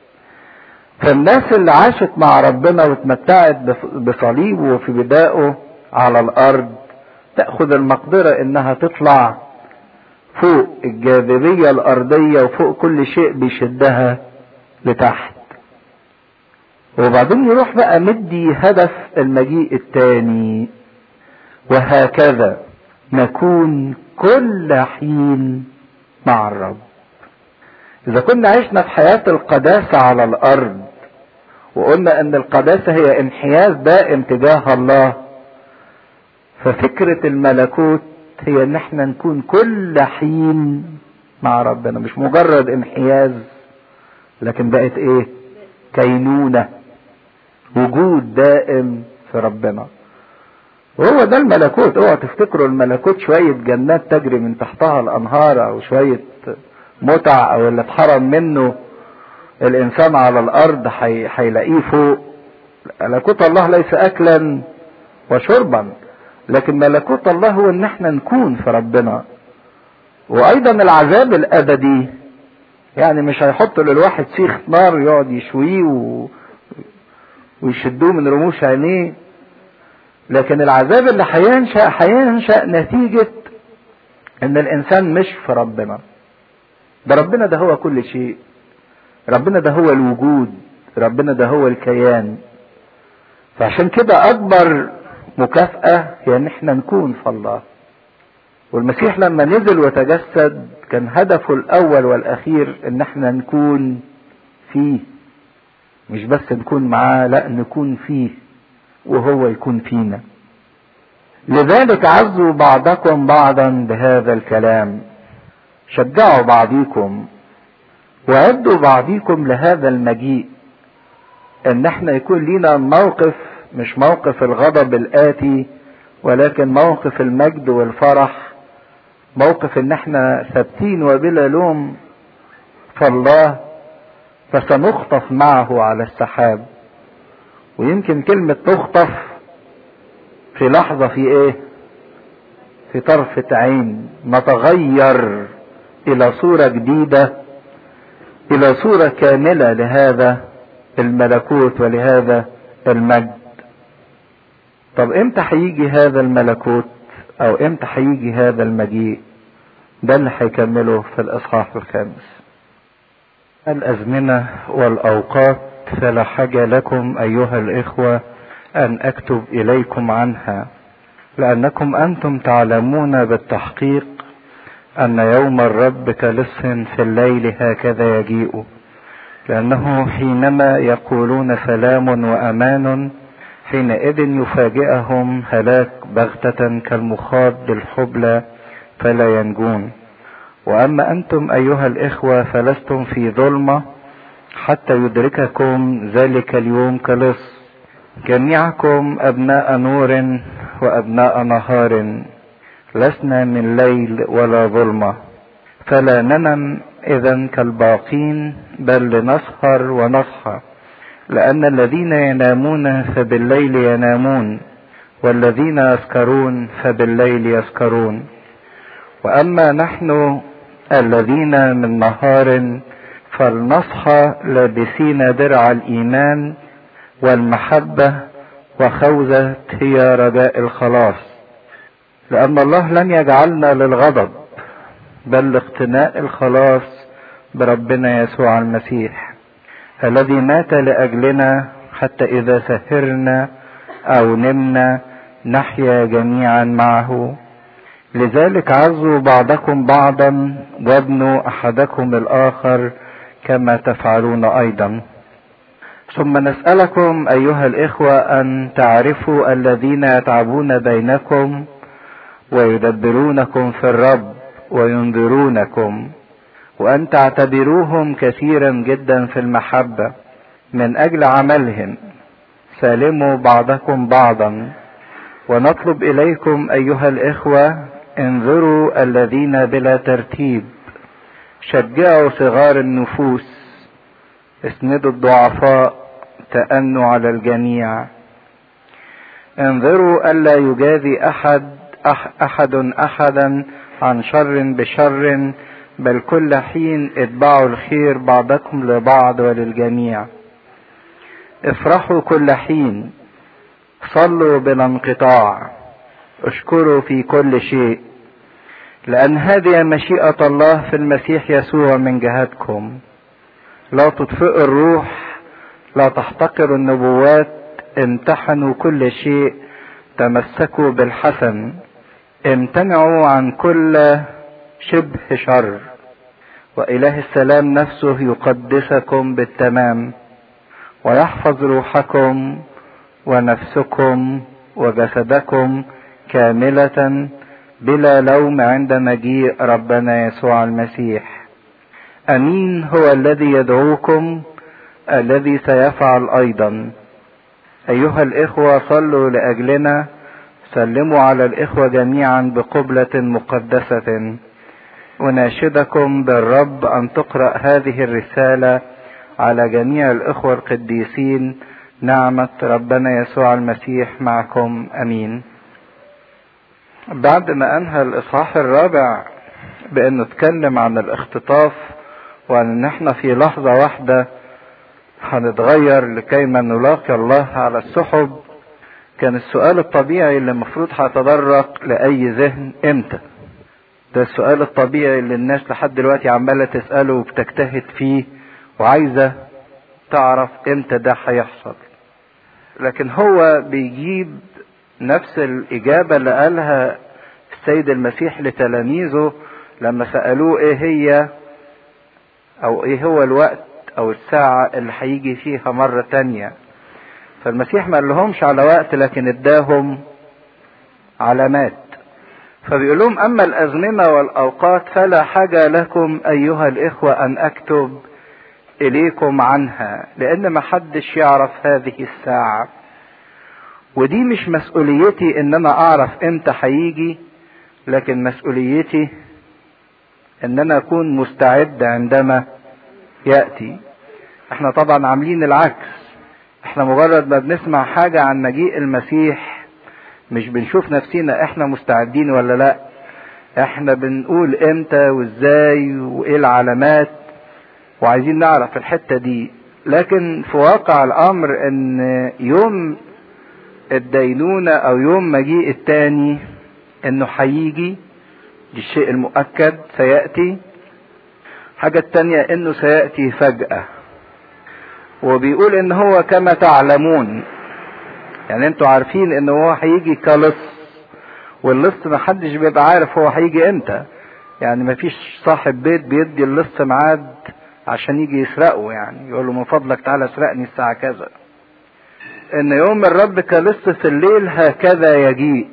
[SPEAKER 2] فالناس اللي عاشت مع ربنا واتمتعت بصليبه وفي بدائه على الارض تاخذ المقدره انها تطلع فوق الجاذبيه الارضيه وفوق كل شيء بيشدها لتحت وبعدين يروح بقى مدي هدف المجيء التاني وهكذا نكون كل حين مع الرب اذا كنا عشنا في حياة القداسة على الارض وقلنا ان القداسة هي انحياز دائم تجاه الله ففكرة الملكوت هي ان احنا نكون كل حين مع ربنا مش مجرد انحياز لكن بقت ايه كينونة وجود دائم في ربنا وهو ده الملكوت اوعى تفتكروا الملكوت شوية جنات تجري من تحتها الانهار او شوية متع او اللي اتحرم منه الانسان على الارض هيلاقيه فوق ملكوت الله ليس اكلا وشربا لكن ملكوت الله هو ان احنا نكون في ربنا وايضا العذاب الابدي يعني مش هيحط للواحد سيخ نار يقعد يشويه و... ويشدوه من رموش عينيه لكن العذاب اللي هينشأ هينشأ نتيجة ان الانسان مش في ربنا ده ربنا ده هو كل شيء ربنا ده هو الوجود ربنا ده هو الكيان فعشان كده اكبر مكافأة هي ان احنا نكون في الله والمسيح لما نزل وتجسد كان هدفه الاول والاخير ان احنا نكون فيه مش بس نكون معاه لا نكون فيه وهو يكون فينا لذلك عزوا بعضكم بعضا بهذا الكلام شجعوا بعضيكم وعدوا بعضيكم لهذا المجيء ان احنا يكون لينا موقف مش موقف الغضب الاتي ولكن موقف المجد والفرح موقف ان احنا ثابتين وبلا لوم فالله فسنخطف معه على السحاب ويمكن كلمة تخطف في لحظة في ايه في طرفة عين نتغير الى صورة جديدة الى صورة كاملة لهذا الملكوت ولهذا المجد طب امتى هيجي هذا الملكوت او امتى هيجي هذا المجيء ده اللي هيكمله في الاصحاح الخامس الازمنة والاوقات فلا حاجة لكم ايها الاخوة ان اكتب اليكم عنها لانكم انتم تعلمون بالتحقيق ان يوم الرب كلص في الليل هكذا يجيء لانه حينما يقولون سلام وامان حينئذ يفاجئهم هلاك بغتة كالمخاض بالحبلى فلا ينجون واما انتم ايها الاخوة فلستم في ظلمة حتى يدرككم ذلك اليوم كلص جميعكم ابناء نور وابناء نهار لسنا من ليل ولا ظلمة فلا ننم اذا كالباقين بل لنسهر ونصحى لان الذين ينامون فبالليل ينامون والذين يسكرون فبالليل يسكرون واما نحن الذين من نهار فلنصحى لابسين درع الايمان والمحبه وخوذه هي رجاء الخلاص لان الله لم يجعلنا للغضب بل لاقتناء الخلاص بربنا يسوع المسيح الذي مات لاجلنا حتى اذا سهرنا او نمنا نحيا جميعا معه لذلك عزوا بعضكم بعضا وابنوا احدكم الاخر كما تفعلون ايضا ثم نسالكم ايها الاخوه ان تعرفوا الذين يتعبون بينكم ويدبرونكم في الرب وينذرونكم وان تعتبروهم كثيرا جدا في المحبه من اجل عملهم سالموا بعضكم بعضا ونطلب اليكم ايها الاخوه انظروا الذين بلا ترتيب شجعوا صغار النفوس اسندوا الضعفاء تأنوا على الجميع انظروا ألا يجازي أحد أح أحد أحدا عن شر بشر بل كل حين اتبعوا الخير بعضكم لبعض وللجميع افرحوا كل حين صلوا بلا انقطاع اشكروا في كل شيء لان هذه مشيئة الله في المسيح يسوع من جهتكم لا تطفئوا الروح لا تحتقروا النبوات امتحنوا كل شيء تمسكوا بالحسن امتنعوا عن كل شبه شر واله السلام نفسه يقدسكم بالتمام ويحفظ روحكم ونفسكم وجسدكم كاملة بلا لوم عند مجيء ربنا يسوع المسيح امين هو الذي يدعوكم الذي سيفعل ايضا ايها الاخوة صلوا لاجلنا سلموا على الاخوة جميعا بقبلة مقدسة اناشدكم بالرب ان تقرأ هذه الرسالة على جميع الاخوة القديسين نعمة ربنا يسوع المسيح معكم امين بعد ما انهى الاصحاح الرابع بانه اتكلم عن الاختطاف وان ان احنا في لحظة واحدة هنتغير لكي ما نلاقي الله على السحب كان السؤال الطبيعي اللي المفروض هيتدرق لاي ذهن امتى ده السؤال الطبيعي اللي الناس لحد دلوقتي عمالة تسأله وبتجتهد فيه وعايزة تعرف امتى ده هيحصل لكن هو بيجيب نفس الإجابة اللي قالها السيد المسيح لتلاميذه لما سألوه إيه هي أو إيه هو الوقت أو الساعة اللي هيجي فيها مرة تانية فالمسيح ما قالهمش على وقت لكن اداهم علامات فبيقول لهم أما الأزمنة والأوقات فلا حاجة لكم أيها الإخوة أن أكتب إليكم عنها لأن ما حدش يعرف هذه الساعة ودي مش مسؤوليتي ان انا اعرف امتى هيجي لكن مسؤوليتي ان انا اكون مستعد عندما ياتي احنا طبعا عاملين العكس
[SPEAKER 1] احنا مجرد ما بنسمع حاجة عن مجيء المسيح مش بنشوف نفسينا احنا مستعدين ولا لا احنا بنقول امتى وازاي وايه العلامات وعايزين نعرف الحتة دي لكن في واقع الامر ان يوم الدينونة او يوم مجيء التاني انه هيجي دي الشيء المؤكد سيأتي حاجة التانية انه سيأتي فجأة وبيقول ان هو كما تعلمون يعني انتوا عارفين ان هو هيجي كلص واللص محدش بيبقى عارف هو هيجي امتى يعني مفيش صاحب بيت بيدي اللص ميعاد عشان يجي يسرقه يعني يقول له من فضلك تعالى اسرقني الساعة كذا ان يوم الرب كلص في الليل هكذا يجيء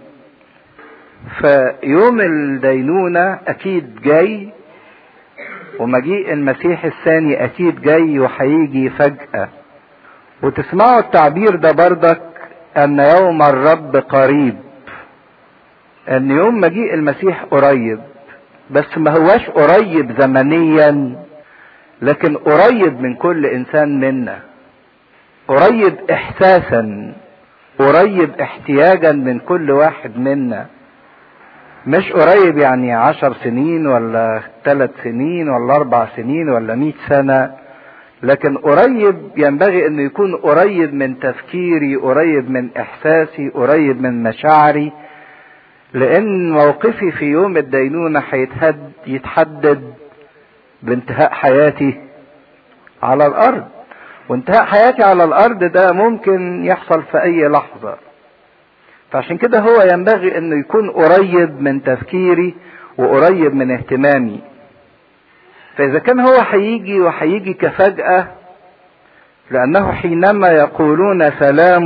[SPEAKER 1] فيوم الدينونة اكيد جاي ومجيء المسيح الثاني اكيد جاي وهيجي فجأة وتسمعوا التعبير ده بردك ان يوم الرب قريب ان يوم مجيء المسيح قريب بس ما هواش قريب زمنيا لكن قريب من كل انسان منا قريب احساسا قريب احتياجا من كل واحد منا مش قريب يعني عشر سنين ولا ثلاث سنين ولا اربع سنين ولا مئة سنة لكن قريب ينبغي انه يكون قريب من تفكيري قريب من احساسي قريب من مشاعري لان موقفي في يوم الدينونة هيتهد يتحدد بانتهاء حياتي على الارض وانتهاء حياتي على الارض ده ممكن يحصل في اي لحظة فعشان كده هو ينبغي انه يكون قريب من تفكيري وقريب من اهتمامي فاذا كان هو هيجي وهيجي كفجأة لانه حينما يقولون سلام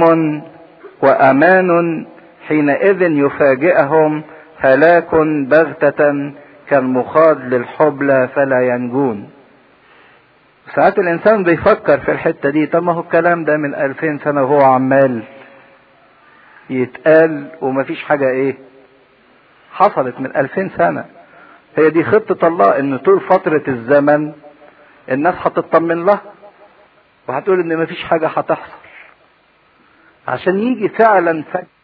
[SPEAKER 1] وامان حينئذ يفاجئهم هلاك بغتة كالمخاض للحبلى فلا ينجون ساعات الانسان بيفكر في الحتة دي طب ما هو الكلام ده من الفين سنة وهو عمال يتقال ومفيش حاجة ايه حصلت من الفين سنة هي دي خطة الله ان طول فترة الزمن الناس هتطمن لها وهتقول ان مفيش حاجة هتحصل عشان يجي فعلا فجأة